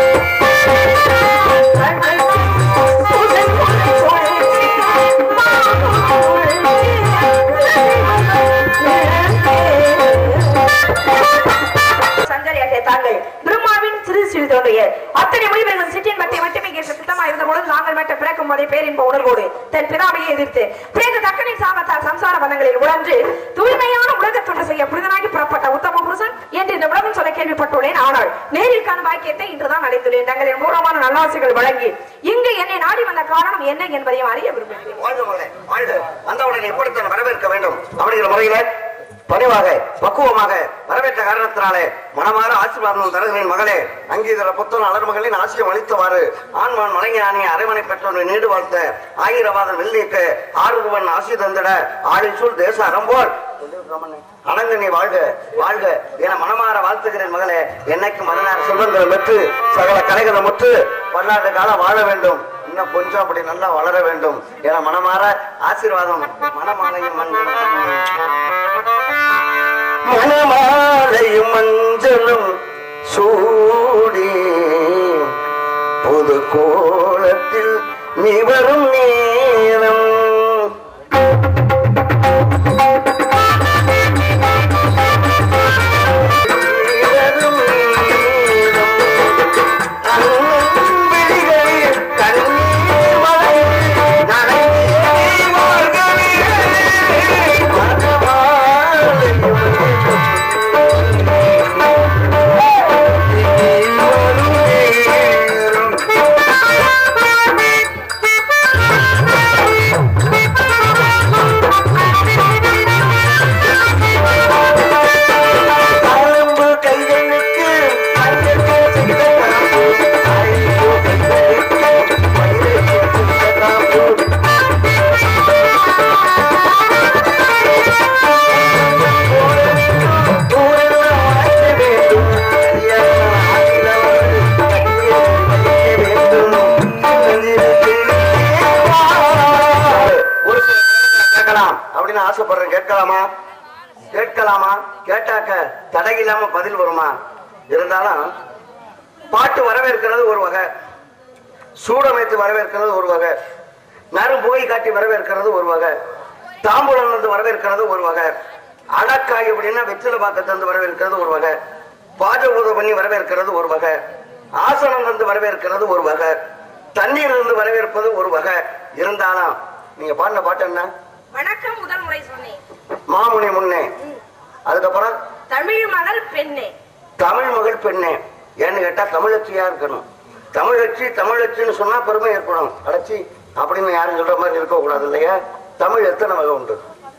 சஞ்சரியாக தாங்கள் பிரம்மாவின் சிறு சிறு தோன்றிய அத்தனை மொழிபெயர்கள் சிற்றின் மட்டை மட்டுமே கேட்க சித்தமா இருந்த பொழுது நாங்கள் மற்ற பிறக்கும் போதே பேரின்ப உணர்வோடு தன் பிதாமையை எதிர்த்து பிறகு தக்கனின் சாபத்தால் சம்சார பந்தங்களில் உழன்று தூய்மையான உலக தொண்டு செய்ய புனிதனாகி புறப்பட்ட உத்தம புருஷன் என்று இந்த உலகம் சொல்ல கேள்விப்பட்டுள்ளேன் ஆனால் நேரில் காணும் பாக்கியத்தை இன்றுதான் அடைந்துள்ளேன் தங்களின் மூலமான நல்லாசைகள் வழங்கி இங்கு என்னை நாடி வந்த காரணம் என்ன என்பதையும் அறிய விரும்புகிறேன் வாழ்க மகளே வாழ்க வந்தவுடன் எப்படித்தான் வரவேற்க வேண்டும் அப்படிங்கிற முறையில பணிவாக பக்குவமாக வரவேற்ற காரணத்தினாலே மனமாற ஆசீர்வாதம் தருகிறேன் மகளே அங்கீதர புத்தன் அலர்மகளின் ஆசியம் அளித்தவாறு ஆண்மான் வழங்கியானே அரைமனை பெற்றோரை நீடு வாழ்த்த ஆயிரவாதம் வெள்ளிக்கு ஆறுவன் ஆசி தந்திட ஆழிச்சூழ் தேச அறம்போல் அனங்க நீ வாழ்க வாழ்க என மனமாற வாழ்த்துகிறேன் மகளே என்னைக்கும் மனநார செல்வங்கள் பெற்று சகல கலைகளை முற்று பல்லாண்டு காலம் வாழ வேண்டும் இன்னும் கொஞ்சம் அப்படி நல்லா வளர வேண்டும் என மனமாற ஆசீர்வாதம் மனமாலையும் மணமாலையும் மஞ்சளும் சூடி புது கோலத்தில் நீ வரும் நேரம் நீ வரும் நேரம். அன்பிழிகளில் கண்ணீர் மழை நனைந்தே வாழ்கவே. மணமாலையும் தாழம்பு கைகளுக்கு ஐயனே செய்த காப்பு. ஐயோ கைகளுக்கு மயிலே செய்த காப்பு. தூரெல்லாம் வாழ்த்த வேண்டும். கல்யாணம் ஆகிலவள் கையில் வைக்க வேண்டும். ஒரு சில நேரத்துல கேட்கலாம் அப்படின்னு ஆசைப்படுறேன் கேட்கலாமா கேட்கலாமா கேட்டாக்க தடை இல்லாம பதில் வருமா இருந்தாலும் பாட்டு வரவேற்கிறது ஒரு வகை சூடமைத்து வரவேற்கிறது ஒரு வகை நரும் போய் காட்டி வரவேற்கிறது ஒரு வகை தாம்பூலம் வந்து வரவேற்கிறது ஒரு வகை அடக்காய் அப்படின்னா வெற்றில பாக்கத்தை வந்து வரவேற்கிறது ஒரு வகை பாஜபூத பண்ணி வரவேற்கிறது ஒரு வகை ஆசனம் வந்து வரவேற்கிறது ஒரு வகை தண்ணீர் இருந்து வரவேற்பது ஒரு வகை இருந்தாலும் நீங்க பாடின பாட்டு என்ன வணக்கம் முதல் முறை சொன்னேன் மாமுனி முன்னே அதுக்கப்புறம் தமிழ் மகள் பெண்ணே தமிழ் மகள் பெண்ணே ஏன்னு கேட்டா தமிழச்சியா இருக்கணும் தமிழச்சி தமிழச்சின்னு சொன்னா பெருமை ஏற்படும் அடைச்சி அப்படின்னு யாரும் சொல்ற மாதிரி இருக்க கூடாது இல்லையா தமிழ் எத்தனை வகை உண்டு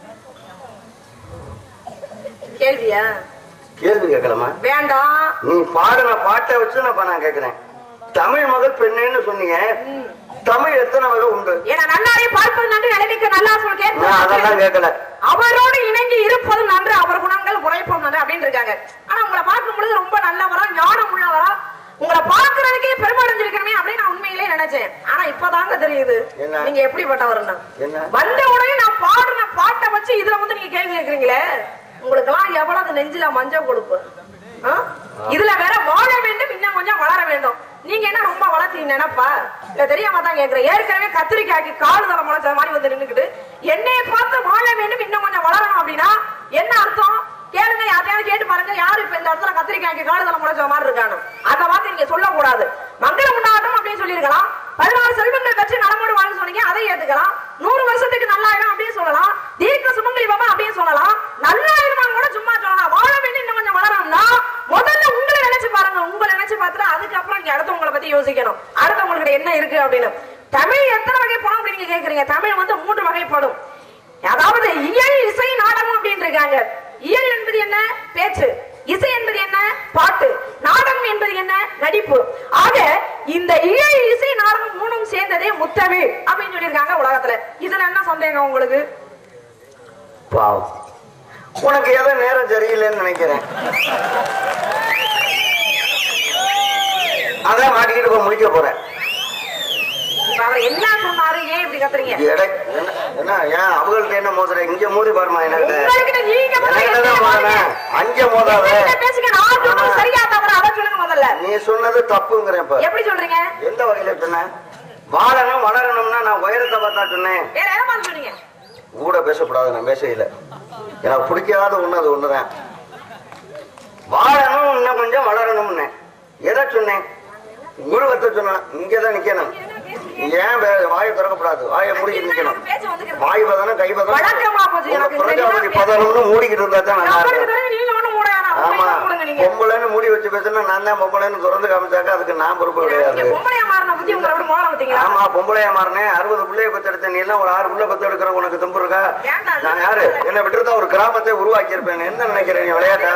கேள்வியா கேள்வி கேட்கலாமா வேண்டாம் நீ பாடின பாட்டை வச்சு நான் இப்ப நான் கேட்கிறேன் தமிழ் மகள் பெண்ணேன்னு சொன்னீங்க தமிழ் எத்தனை வகை உண்டு என நல்லாரை பார்ப்பது நன்று நிலைமைக்கு நல்லா சொல் நான் அதெல்லாம் கேட்பது கேட்கல அவரோடு இணங்கி இருப்பதும் நன்று அவர் குணங்கள் உரைப்பதும் நன்று அப்படின்னு இருக்காங்க ஆனா உங்களை பார்க்கும் பொழுது ரொம்ப நல்லவரா ஞானம் உள்ளவரா உங்களை பாக்குறதுக்கே பெருமடைஞ்சிருக்கணுமே அப்படின்னு நான் உண்மையிலே நினைச்சேன் ஆனா இப்பதாங்க தெரியுது என்ன? நீங்க எப்படிப்பட்டவர்னு என்ன? வந்த உடனே நான் பாடுன பாட்டை வச்சு இதுல வந்து நீங்க கேள்வி கேக்குறீங்களே உங்களுக்கு எல்லாம் எவ்வளவு நெஞ்சில மஞ்சள் கொடுப்பு ஆ? இதுல வேற வாழ வேண்டும் இன்னும் கொஞ்சம் வளர வேண்டும் நீங்க என்ன ரொம்ப வளர்த்தீங்க நினைப்பா இல்ல தெரியாம தான் கேக்குறேன் ஏற்கனவே கத்திரிக்காய்க்கு காடு தலை முளைச்ச மாதிரி வந்து நின்னுக்கிட்டு என்னைய பார்த்து வாழ வேண்டும் இன்னும் கொஞ்சம் வளரணும் அப்படின்னா என்ன அர்த்தம் கேளுங்க யாரையாவது கேட்டு பாருங்க யாரு இப்ப இந்த இடத்துல கத்திரிக்காய்க்கு காடு தலை முளைச்ச மாதிரி இருக்கானு அந்த வார்த்தை நீங்க சொல்லக்கூடாது மங்களம் உண்டாகட்டும் அப்படின்னு சொல்லியிருக்கலாம் பதினாறு செல்வங்கள் பெற்று நலமோடு வாழ்ந்து சொன்னீங்க அதை ஏத்துக்கலாம் நூறு வருஷத்துக்கு நல்லாயிரம் அப்படின்னு சொல்லலாம் தீர்க்க சுமங்கலி பாபா அப்படின்னு சொல்லலாம் நல்லாயிரம் கூட சும்மா சொல்லலாம் வாழ வேண்டும் இன்னும் கொஞ்சம் வளரணும்னா முதல்ல உங்களை நினைச்சு பாருங்க உங்களை நினைச்சு பார்த்துட்டு அதுக்கப்புறம் நீங்க அடுத்தவங்களை பத்தி யோசிக்கணும் அடுத்தவங்களுக்கு என்ன இருக்கு அப்படின்னு தமிழ் எத்தனை வகைப்படும் அப்படின்னு நீங்க கேக்குறீங்க தமிழ் வந்து மூன்று வகைப்படும் அதாவது இயல் இசை நாடகம் அப்படின்னு இருக்காங்க இயல் என்பது என்ன பேச்சு இசை என்பது என்ன பாட்டு நாடகம் என்பது என்ன நடிப்பு ஆக இந்த இயல் இசை நாடகம் மூணும் சேர்ந்ததே முத்தமிழ் அப்படின்னு சொல்லியிருக்காங்க உலகத்துல இதுல என்ன சந்தேகம் உங்களுக்கு பாவம் உனக்கு ஏதோ நேரம் சரியில்லைன்னு நினைக்கிறேன் அதான் மாட்டிக்கிட்டு போய் முடிக்க போறேன் இப்ப அவர் என்ன சொன்னாரு ஏன் இப்படி கத்துறீங்க எடை என்ன என்ன ஏன் அவங்கள்ட்ட என்ன மோதுற இங்க மோதி பாருமா எனக்கு உங்களுக்கு நீங்க முதல்ல எனக்கு தான் மோதுறேன் அங்க மோதாத என்ன பேசுங்க நான் சொன்னது சரியா தவிர அதை சொல்லுங்க முதல்ல நீ சொன்னது தப்புங்கிறேன் இப்ப எப்படி சொல்றீங்க எந்த வகையில சொன்ன வாழணும் வளரணும்னா நான் உயரத்தை பார்த்தா சொன்னேன் வேற எதை பார்த்து சொன்னீங்க கூட பேசக்கூடாது நான் பேசையில எனக்கு பிடிக்காத ஒண்ணு அது ஒண்ணுதான் வாழணும் இன்னும் கொஞ்சம் வளரணும்னு எதை சொன்னேன் உருவத்தை சொன்னேன் இங்கதான் நிக்கணும் ஏன் வே- வாயை திறக்கக்கூடாது வாயை மூடி நிக்கணும் பேச்சு வந்துக்கிறது வாய் பதனம் கை பதனம் வழக்கமா போச்சு உங்க எனக்கு பிரஜாபதி தெரியாம பதனம்னு மூடிக்கிட்டு இருந்தா தான் நல்லா நம்பருக்கு இருக்கும் பிறகு நீங்க ஒண்ணும் மூட வேணாம். ஆமா உண்மையை கொடுங்க நீங்க. பொம்பளைன்னு மூடி வச்சு பேசுனா நான் தான் பொம்பளைன்னு திறந்து காமிச்சாக்க அதுக்கு நான் பொறுப்பு நீங்க கிடையாது பொம்பளையா மாறின புத்தி உங்களை விட மோளம் வந்தீங்களா? ஆமா பொம்பளையா மாறினேன் அறுபது பிள்ளைய பத்தெடுத்த நீ எல்லாம் ஒரு ஆறு பிள்ளை பத்தெடுக்கிற உனக்கு தும்பு இருக்கா ஏன்டா? நான் யாரு என்ன விட்டுருந்தா ஒரு கிராமத்தை உருவாக்கி இருப்பேன் என்ன நினைக்கிறேன் நீ விளையாட்டா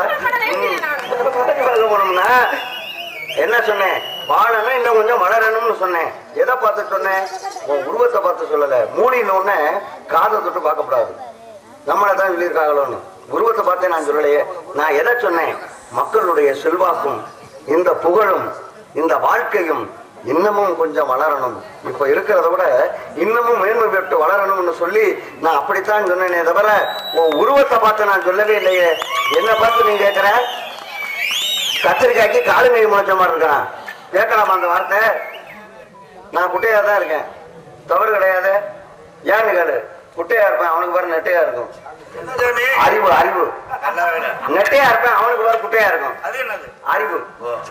ம். போனோம்னா என்ன சொன்னேன் வாழணும் இன்னும் கொஞ்சம் வளரணும்னு சொன்னேன் எதை பார்த்து சொன்னேன் உன் உருவத்தை பார்த்து சொல்லல மூடின உடனே காதை தொட்டு பார்க்க கூடாது நம்மளை தான் சொல்லியிருக்காங்களோன்னு உருவத்தை பார்த்தே நான் சொல்லலையே நான் எதை சொன்னேன் மக்களுடைய செல்வாக்கும் இந்த புகழும் இந்த வாழ்க்கையும் இன்னமும் கொஞ்சம் வளரணும் இப்ப இருக்கிறத விட இன்னமும் மேன்மை பெற்று வளரணும்னு சொல்லி நான் அப்படித்தான் சொன்னேனே தவிர உன் உருவத்தை பார்த்து நான் சொல்லவே இல்லையே என்ன பார்த்து நீ கேட்கிற கத்திரிக்காய்க்கு காலுங்கை முளைச்ச மாதிரி இருக்கான் கேட்கலாமா அந்த வார்த்தை நான் குட்டையா தான் இருக்கேன் தவறு கிடையாது ஏன்னு கேளு குட்டையா இருப்பேன் அவனுக்கு பாரு நெட்டையா இருக்கும் அறிவு அறிவு நெட்டையா இருப்பேன் அவனுக்கு பாரு குட்டையா இருக்கும் அறிவு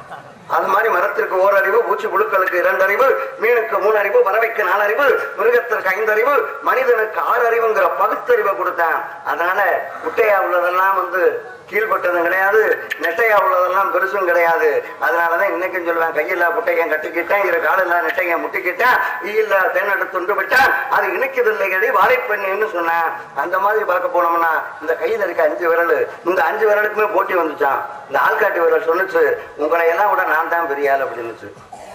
அது மாதிரி மரத்திற்கு ஓர் அறிவு பூச்சி புழுக்களுக்கு இரண்டு அறிவு மீனுக்கு மூணு அறிவு பறவைக்கு நாலு அறிவு மிருகத்திற்கு ஐந்து அறிவு மனிதனுக்கு ஆறு அறிவுங்கிற பகுத்தறிவை கொடுத்தான் அதனால குட்டையா உள்ளதெல்லாம் வந்து கீழ்பட்டதும் கிடையாது நெட்டையா உள்ளதெல்லாம் பெருசும் கிடையாது அதனாலதான் இன்னைக்கும் சொல்லுவேன் கையில்லா குட்டையன் கட்டிக்கிட்டேன் இரு காலில்லா நெட்டையன் முட்டிக்கிட்டேன் ஈயில்லா தேனெடுத்து துண்டு விட்டான் அது இணைக்குதில்லை கடி வாழைப்பண்ணின்னு சொன்னேன் அந்த மாதிரி பார்க்க போனோம்னா இந்த கையில இருக்க அஞ்சு விரல் இந்த அஞ்சு விரலுக்குமே போட்டி வந்துச்சான் இந்த ஆள்காட்டி விரல் சொன்னுச்சு உங்களை எல்லாம் விட நான் தான் பெரிய ஆள் அப்படின்னுச்சு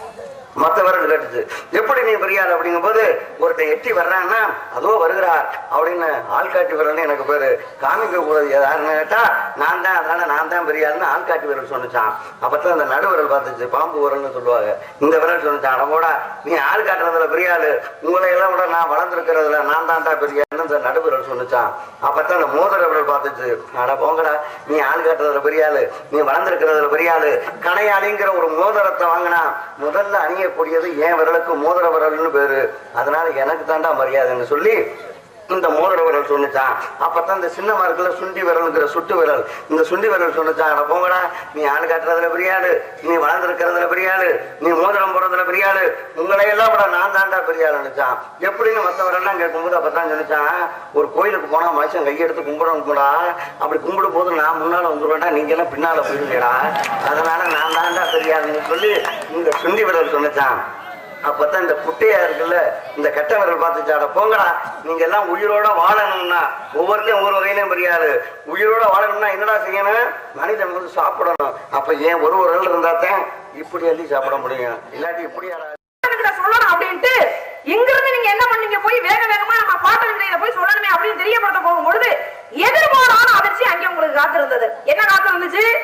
மத்த விரல் கேட்டுச்சு எப்படி நீ பெரிய ஆள் அப்படிங்கும் போது ஒருத்தன் எட்டி வர்றான்னா அதோ வருகிறார் அப்படின்னு ஆள்காட்டி விரல்னு எனக்கு பேரு காமிக்க கூடாது யாருன்னு கேட்டா நான் தான் அதனால நான் தான் பெரிய ஆளுன்னு ஆள்காட்டி விரல் சொன்னுச்சான் அப்பதான் அந்த நடு விரல் பார்த்துச்சு பாம்பு விரல்னு சொல்லுவாங்க இந்த விரல் சொன்னுச்சான் அடமோடா நீ ஆள் காட்டுறதுல பெரிய ஆளு உங்களை எல்லாம் விட நான் வளர்ந்துருக்கிறதுல நான் தான்டா பெரிய ஆளுன்னு அந்த நடு விரல் சொன்னுச்சான் அப்பதான் அந்த மோதிர விரல் பார்த்துச்சு அட போங்கடா நீ ஆள் காட்டுறதுல பெரிய ஆளு நீ வளர்ந்துருக்கிறதுல பெரிய ஆளு கணையாளிங்கிற ஒரு மோதிரத்தை வாங்கினா முதல்ல அணியக்கூடியது என் விரலுக்கு மோதிர விரல்னு பேரு அதனால எனக்கு தாண்டா மரியாதைன்னு சொல்லி இந்த மோதிர விரல் சொன்னுச்சான் அப்பதான் இந்த சின்ன மரத்துல சுண்டி விரலுங்கிற சுட்டு விரல் இந்த சுண்டி விரல் சொன்னுச்சான் அட போங்கடா நீ ஆள் காட்டுறதுல பெரிய ஆளு நீ வளர்ந்துருக்கிறதுல பெரிய ஆளு நீ மோதிரம் போடுறதுல பெரிய ஆளு உங்களை எல்லாம் விட நான் தாண்டா பெரிய ஆளு நினைச்சான் எப்படின்னு மத்தவரெல்லாம் கேட்கும்போது அப்பதான் சொன்னிச்சான் ஒரு கோயிலுக்கு போனா மனுஷன் கையெடுத்து கும்பிடணும் கூட அப்படி கும்பிடும் போது நான் முன்னால வந்துருவேன்டா நீங்க எல்லாம் பின்னால போயிருக்கேடா அதனால நான் தாண்டா பெரிய ஆளுன்னு சொல்லி இந்த சுண்டி விரல் சொன்னிச்சான் அப்பதான் இந்த குட்டையா இருக்குல்ல இந்த கெட்ட விரல் பார்த்துச்சாட போங்கடா நீங்க எல்லாம் உயிரோட வாழணும்னா ஒவ்வொருத்தையும் ஒவ்வொரு வகையிலும் பெரியாரு உயிரோட வாழணும்னா என்னடா செய்யணும் மனிதன் வந்து சாப்பிடணும் அப்ப ஏன் ஒரு விரல் இருந்தா தான் இப்படி அள்ளி சாப்பிட முடியும் இல்லாட்டி இப்படியாடா கிட்ட சொல்லணும் அப்படின்ட்டு இங்கிருந்து நீங்க என்ன பண்ணீங்க போய் வேக வேகமா நம்ம பாட்டு இதை போய் சொல்லணுமே அப்படின்னு தெரியப்படுத்த போகும் பொழுது எதிர்பாரான அதிர்ச்சி அங்கே உங்களுக்கு காத்திருந்தது என்ன காத்திருந்துச்சு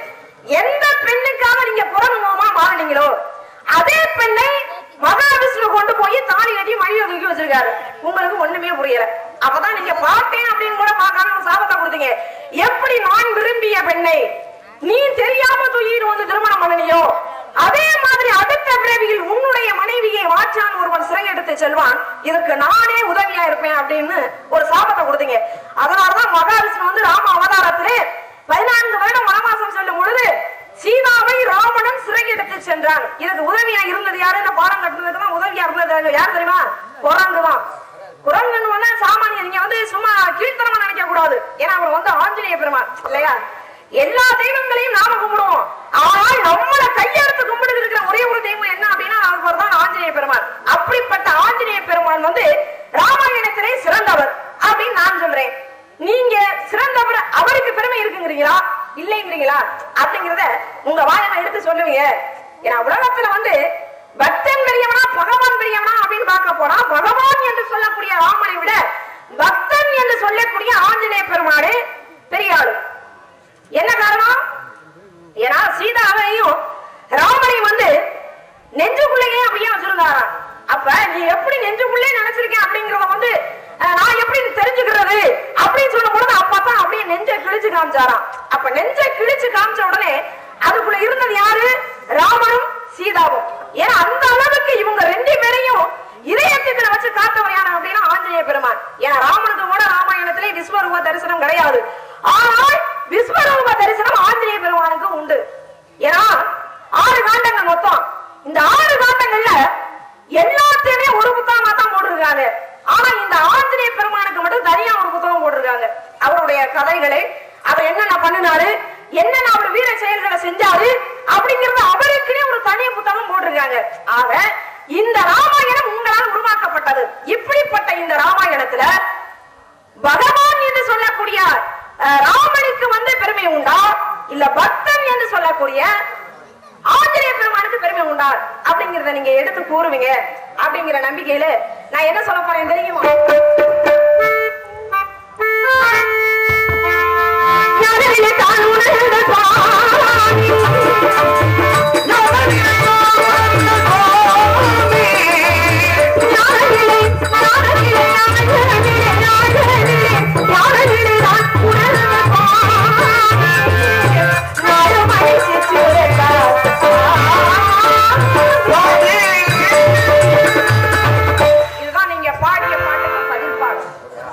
எந்த பெண்ணுக்காக நீங்க புறமுகமா மாறினீங்களோ அதே பெண்ணை மகாவிஷ்ணு கொண்டு போய் தாலி கட்டி மழிய தூக்கி வச்சிருக்காரு உங்களுக்கு ஒண்ணுமே புரியல அப்பதான் நீங்க பார்த்தேன் அப்படின்னு கூட பார்க்காம சாபத்தை கொடுத்தீங்க எப்படி நான் விரும்பிய பெண்ணை நீ தெரியாம தூக்கிட்டு வந்து திருமணம் பண்ணனியோ அதே மாதிரி அடுத்த பிறவியில் உன்னுடைய மனைவியை மாற்றான் ஒருவன் சிறை எடுத்து செல்வான் இதற்கு நானே உதவியா இருப்பேன் அப்படின்னு ஒரு சாபத்தை கொடுத்தீங்க அதனாலதான் மகாவிஷ்ணு வந்து ராம அவதாரத்திலே பதினான்கு வருடம் வனவாசம் செல்லும் பொழுது சீதாவை ராவணன் சிறை எடுத்து சென்றான் இதுக்கு உதவியா இருந்தது யாரு இந்த பாடம் கட்டுனதுக்கு தான் உதவியா இருந்தது யார் தெரியுமா குரங்கு தான் குரங்குன்னு வந்து சாமானிய நீங்க வந்து சும்மா கீழ்த்தனமா நினைக்க கூடாது ஏன்னா அவர் வந்து ஆஞ்சநேய பெருமான் இல்லையா எல்லா தெய்வங்களையும் நாம கும்பிடுவோம் ஆனால் நம்மள கையெடுத்து கும்பிட்டு இருக்கிற ஒரே ஒரு தெய்வம் என்ன அப்படின்னா அவர் தான் ஆஞ்சநேய பெருமான் அப்படிப்பட்ட ஆஞ்சநேய பெருமான் வந்து ராமாயணத்திலே சிறந்தவர் அப்படின்னு நான் சொல்றேன் நீங்க சிறந்தவர் அவருக்கு பெருமை இருக்குங்கிறீங்களா இல்லைங்கிறீங்களா அப்படிங்கறத உங்க வாயை நான் எடுத்து சொல்லுவீங்க ஏன்னா உலகத்துல வந்து பக்தன் பெரியவனா பகவான் பெரியவனா அப்படின்னு பார்க்க போனா பகவான் என்று சொல்லக்கூடிய ராமனை விட பக்தன் என்று சொல்லக்கூடிய ஆஞ்சநேய பெருமாளே பெரிய ஆளு என்ன காரணம் ஏன்னா சீதாவையும் ராமனையும் வந்து நெஞ்சுக்குள்ளேயே அப்படியே வச்சிருந்தாராம் அப்ப நீ எப்படி நெஞ்சுக்குள்ளே நினைச்சிருக்கேன் அப்படிங்கறத வந்து அஹ், நான் எப்படி தெரிஞ்சுக்கிறது அப்படின்னு சொல்லும் பொழுது அப்பதான் அப்படியே நெஞ்சை கிழிச்சு காமிச்சாராம் அப்ப நெஞ்சை கிழிச்சு காமிச்ச உடனே அதுக்குள்ள இருந்தது யாரு ராமனும் சீதாவும் ஏன்னா அந்த அளவுக்கு இவங்க ரெண்டு பேரையும் இதயத்துக்குள்ள வச்சு காத்தவர் யாரு அப்படின்னா ஆஞ்சநேய பெருமான் ஏன்னா ராமனுக்கு கூட ராமாயணத்திலே விஸ்வரூப தரிசனம் கிடையாது ஆனால் விஸ்வரூப தரிசனம் ஆஞ்சநேய பெருமானுக்கு உண்டு ஏன்னா ஆறு காண்டங்கள் மொத்தம் இந்த ஆறு காண்டங்கள்ல எல்லாத்தையுமே ஒரு புத்தகமா தான் போட்டிருக்காங்க ஆனா இந்த ஆஞ்சநேய பெருமானுக்கு மட்டும் தனியா ஒரு புத்தகம் போட்டிருக்காங்க அவருடைய கதைகளை அவர் என்னென்ன பண்ணினாரு என்னென்ன அவர் வீர செயல்களை செஞ்சாரு அப்படிங்கறது அவருக்குனே ஒரு தனி புத்தகம் போட்டிருக்காங்க ஆக இந்த ராமாயணம் உங்களால் உருவாக்கப்பட்டது இப்படிப்பட்ட இந்த ராமாயணத்துல பகவான் என்று சொல்லக்கூடிய அஹ், ராமனுக்கு வந்து பெருமை உண்டா இல்ல பக்தன் என்று சொல்லக்கூடிய ஆஞ்சநேய பெருமானுக்கு பெருமை உண்டா அப்படிங்கறத நீங்க எடுத்து கூறுவீங்க அப்படிங்கிற நம்பிக்கையில நான் என்ன சொல்ல போறேன் தெரியுமா ஞானவிலே தான் உணர்ந்த சுவாமி. ஞானவிலே தான் உணர்ந்த சுவாமி. ஞானவிலே, ஞானவிலே, ஞானவிலே, ஞானவிலே, ஞானவிலே தான் உணர்ந்த சுவாமி. ஞானமளித்து சுரத்தார் சுவாமி. இதுதான் நீங்க பாடிய பாட்டுக்கு பதில் பாடும்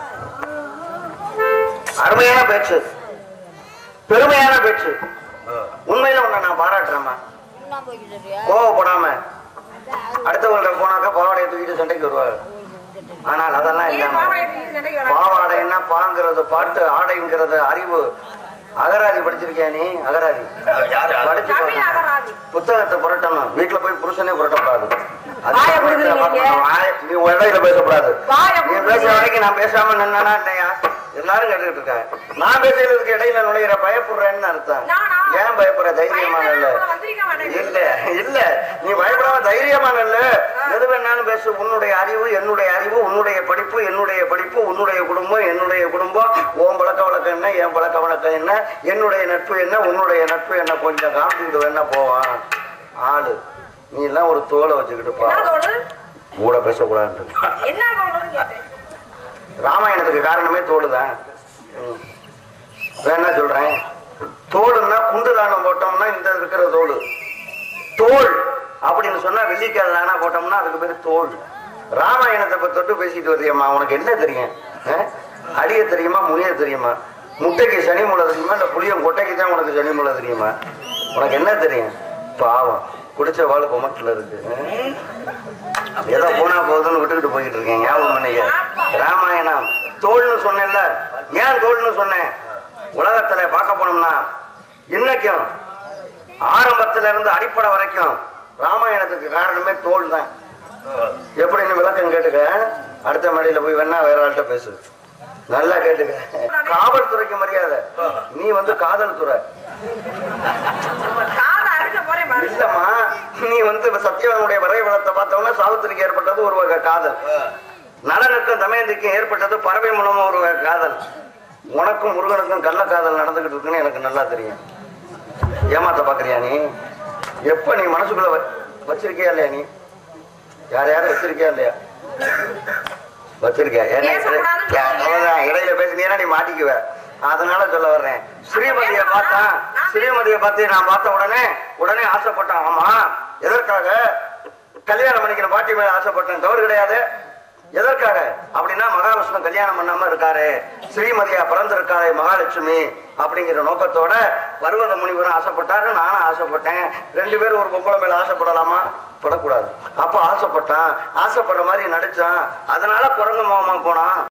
அருமையான பேச்சு பெருமையான பேச்சு உண்மையில உன்னை நான் பாராட்டுறேம்மா கோவப்படாம அடுத்தவங்கள்ட்ட போனாக்கா பாவாடையை தூக்கிட்டு சண்டைக்கு வருவாரு ஆனால் அதெல்லாம் ஏன் இல்லாம பாவாடை தூக்கி சண்டைக்கு வராங்க? பாவாடைன்னா பாங்கிறது பாட்டு ஆடைங்கிறது அறிவு அகராதி படிச்சிருக்கியா நீ அகராதி படிச்சு தமிழ் பாரு. அகராதி. புத்தகத்தை புரட்டணும் வீட்டுல போய் புருஷனே புரட்டக்கூடாது அது வாயை சமயத்துல புடுங்குறீங்க. பார்க்கணும். வாயை- நீ உன் இடையில பேசக்கூடாது வாயை நீ புடுங்குறீங்க. பேசுற வரைக்கும் நான் பேசாம நின்னா இல்லையா எல்லாரும் கேட்டுக்கிட்டு இருக்காங்க நான் பேசுறதுக்கு இடையில நுழையிற பயப்படுறேன்னு அர்த்தம் நானா? ஏன் பயப்படுற தைரியமான இல்ல பயப்படாம வந்திருக்க மாட்டேங்குது. இல்ல இல்ல நீ பயப்படாம தைரியமான இல்ல எது வேணாலும் பேசு உன்னுடைய அறிவு என்னுடைய அறிவு உன்னுடைய படிப்பு என்னுடைய படிப்பு உன்னுடைய குடும்பம் என்னுடைய குடும்பம் உன் பழக்க வழக்கம் என்ன என் பழக்க வழக்கம் என்ன என்னுடைய நட்பு என்ன உன்னுடைய நட்பு என்ன கொஞ்சம் காமிச்சுக்கிட்டு வேணா போவான் ஆளு நீ எல்லாம் ஒரு தோலை வச்சுக்கிட்டு பா என்ன தோழு? கூட பேசக்கூடாது என்ன தோணுன்னு கேட்டேன் ராமாயணத்துக்கு காரணமே தோடுதான் ம். வேற என்ன சொல்றேன் தோடுன்னா குண்டு தானம் போட்டோம்னா இந்த இருக்கிற தோடு தோல் அப்படின்னு சொன்னா வெள்ளிக்கால தானா போட்டோம்னா அதுக்கு பேரு தோல் ராமாயணத்தை பத்தி தொட்டு பேசிட்டு வரியாம்மா உனக்கு என்ன தெரியும் அஹ்? அடிய தெரியுமா முனிய தெரியுமா முட்டைக்கு சனி முளை தெரியுமா இல்ல புளியம் கொட்டைக்கு தான் உனக்கு சனி முளை தெரியுமா உனக்கு என்ன தெரியும் பாவம் குடிச்ச வாழ் குமட்டில் இருக்கு அஹ்? ஏதோ போனா போகுதுன்னு விட்டுக்கிட்டு போயிட்டு இருக்கேன் ஞாபகம் பண்ணீங்க ராமாயணம் தோல்னு சொன்னேன்ல ஏன் தோல்னு சொன்னேன் உலகத்துல பார்க்க போனோம்னா இன்னைக்கும் ஆரம்பத்துல இருந்து அடிப்படை வரைக்கும் ராமாயணத்துக்கு காரணமே தோல் தான் எப்படின்னு விளக்கம் கேட்டுக்க அடுத்த மேடையில போய் வேணா வேற ஆள்கிட்ட பேசு நல்லா கேட்டுக்க காவல்துறைக்கு மரியாதை நீ வந்து காதல் துறை காதை அறுக்க போறேன் பாரு. இல்லம்மா நீ வந்து சத்யவனுடைய வரைபடத்தை பார்த்தோம்னா சாவித்திரிக்கு ஏற்பட்டது ஒரு வகை காதல் நலனுக்கும் தமயந்திக்கும் ஏற்பட்டது பறவை மூலமா ஒரு வகை காதல் உனக்கும் முருகனுக்கும் கள்ள காதல் நடந்துகிட்டு இருக்குன்னு எனக்கு நல்லா தெரியும் ஏமாத்த பாக்குறியா நீ எப்ப நீ மனசுக்குள்ள வ- வச்சிருக்கியா இல்லையா நீ யார் யாரும் வச்சிருக்கியா இல்லையா வச்சிருக்கியா என்ன பேசக்கூடாதுன்னு இட- அவ்வளவுதான். இடையில பேசினீங்கன்னா நீ மாட்டிக்குவ அதனால சொல்ல வர்றேன் ஸ்ரீமதியை பார்த்தான் ஸ்ரீமதியை பார்த்து நான் பார்த்த உடனே உடனே ஆசைப்பட்டான் ஆமா எதற்காக கல்யாணம் பண்ணிக்கிற பாட்டி மேல ஆசைப்பட்டேன் தவறு கிடையாது எதற்காக அப்படின்னா மகாவிஷ்ணு கல்யாணம் பண்ணாம இருக்காரு ஸ்ரீமதியா பிறந்திருக்காரு மகாலட்சுமி அப்படிங்கிற நோக்கத்தோட பர்வத முனிவரும் ஆசைப்பட்டாரு நானும் ஆசைப்பட்டேன் ரெண்டு பேரும் ஒரு பொம்பளை மேல ஆசைப்படலாமா படக்கூடாது அப்ப ஆசைப்பட்டான் ஆசைப்படுற மாதிரி நடிச்சான் அதனால குரங்கு மாமா போனான்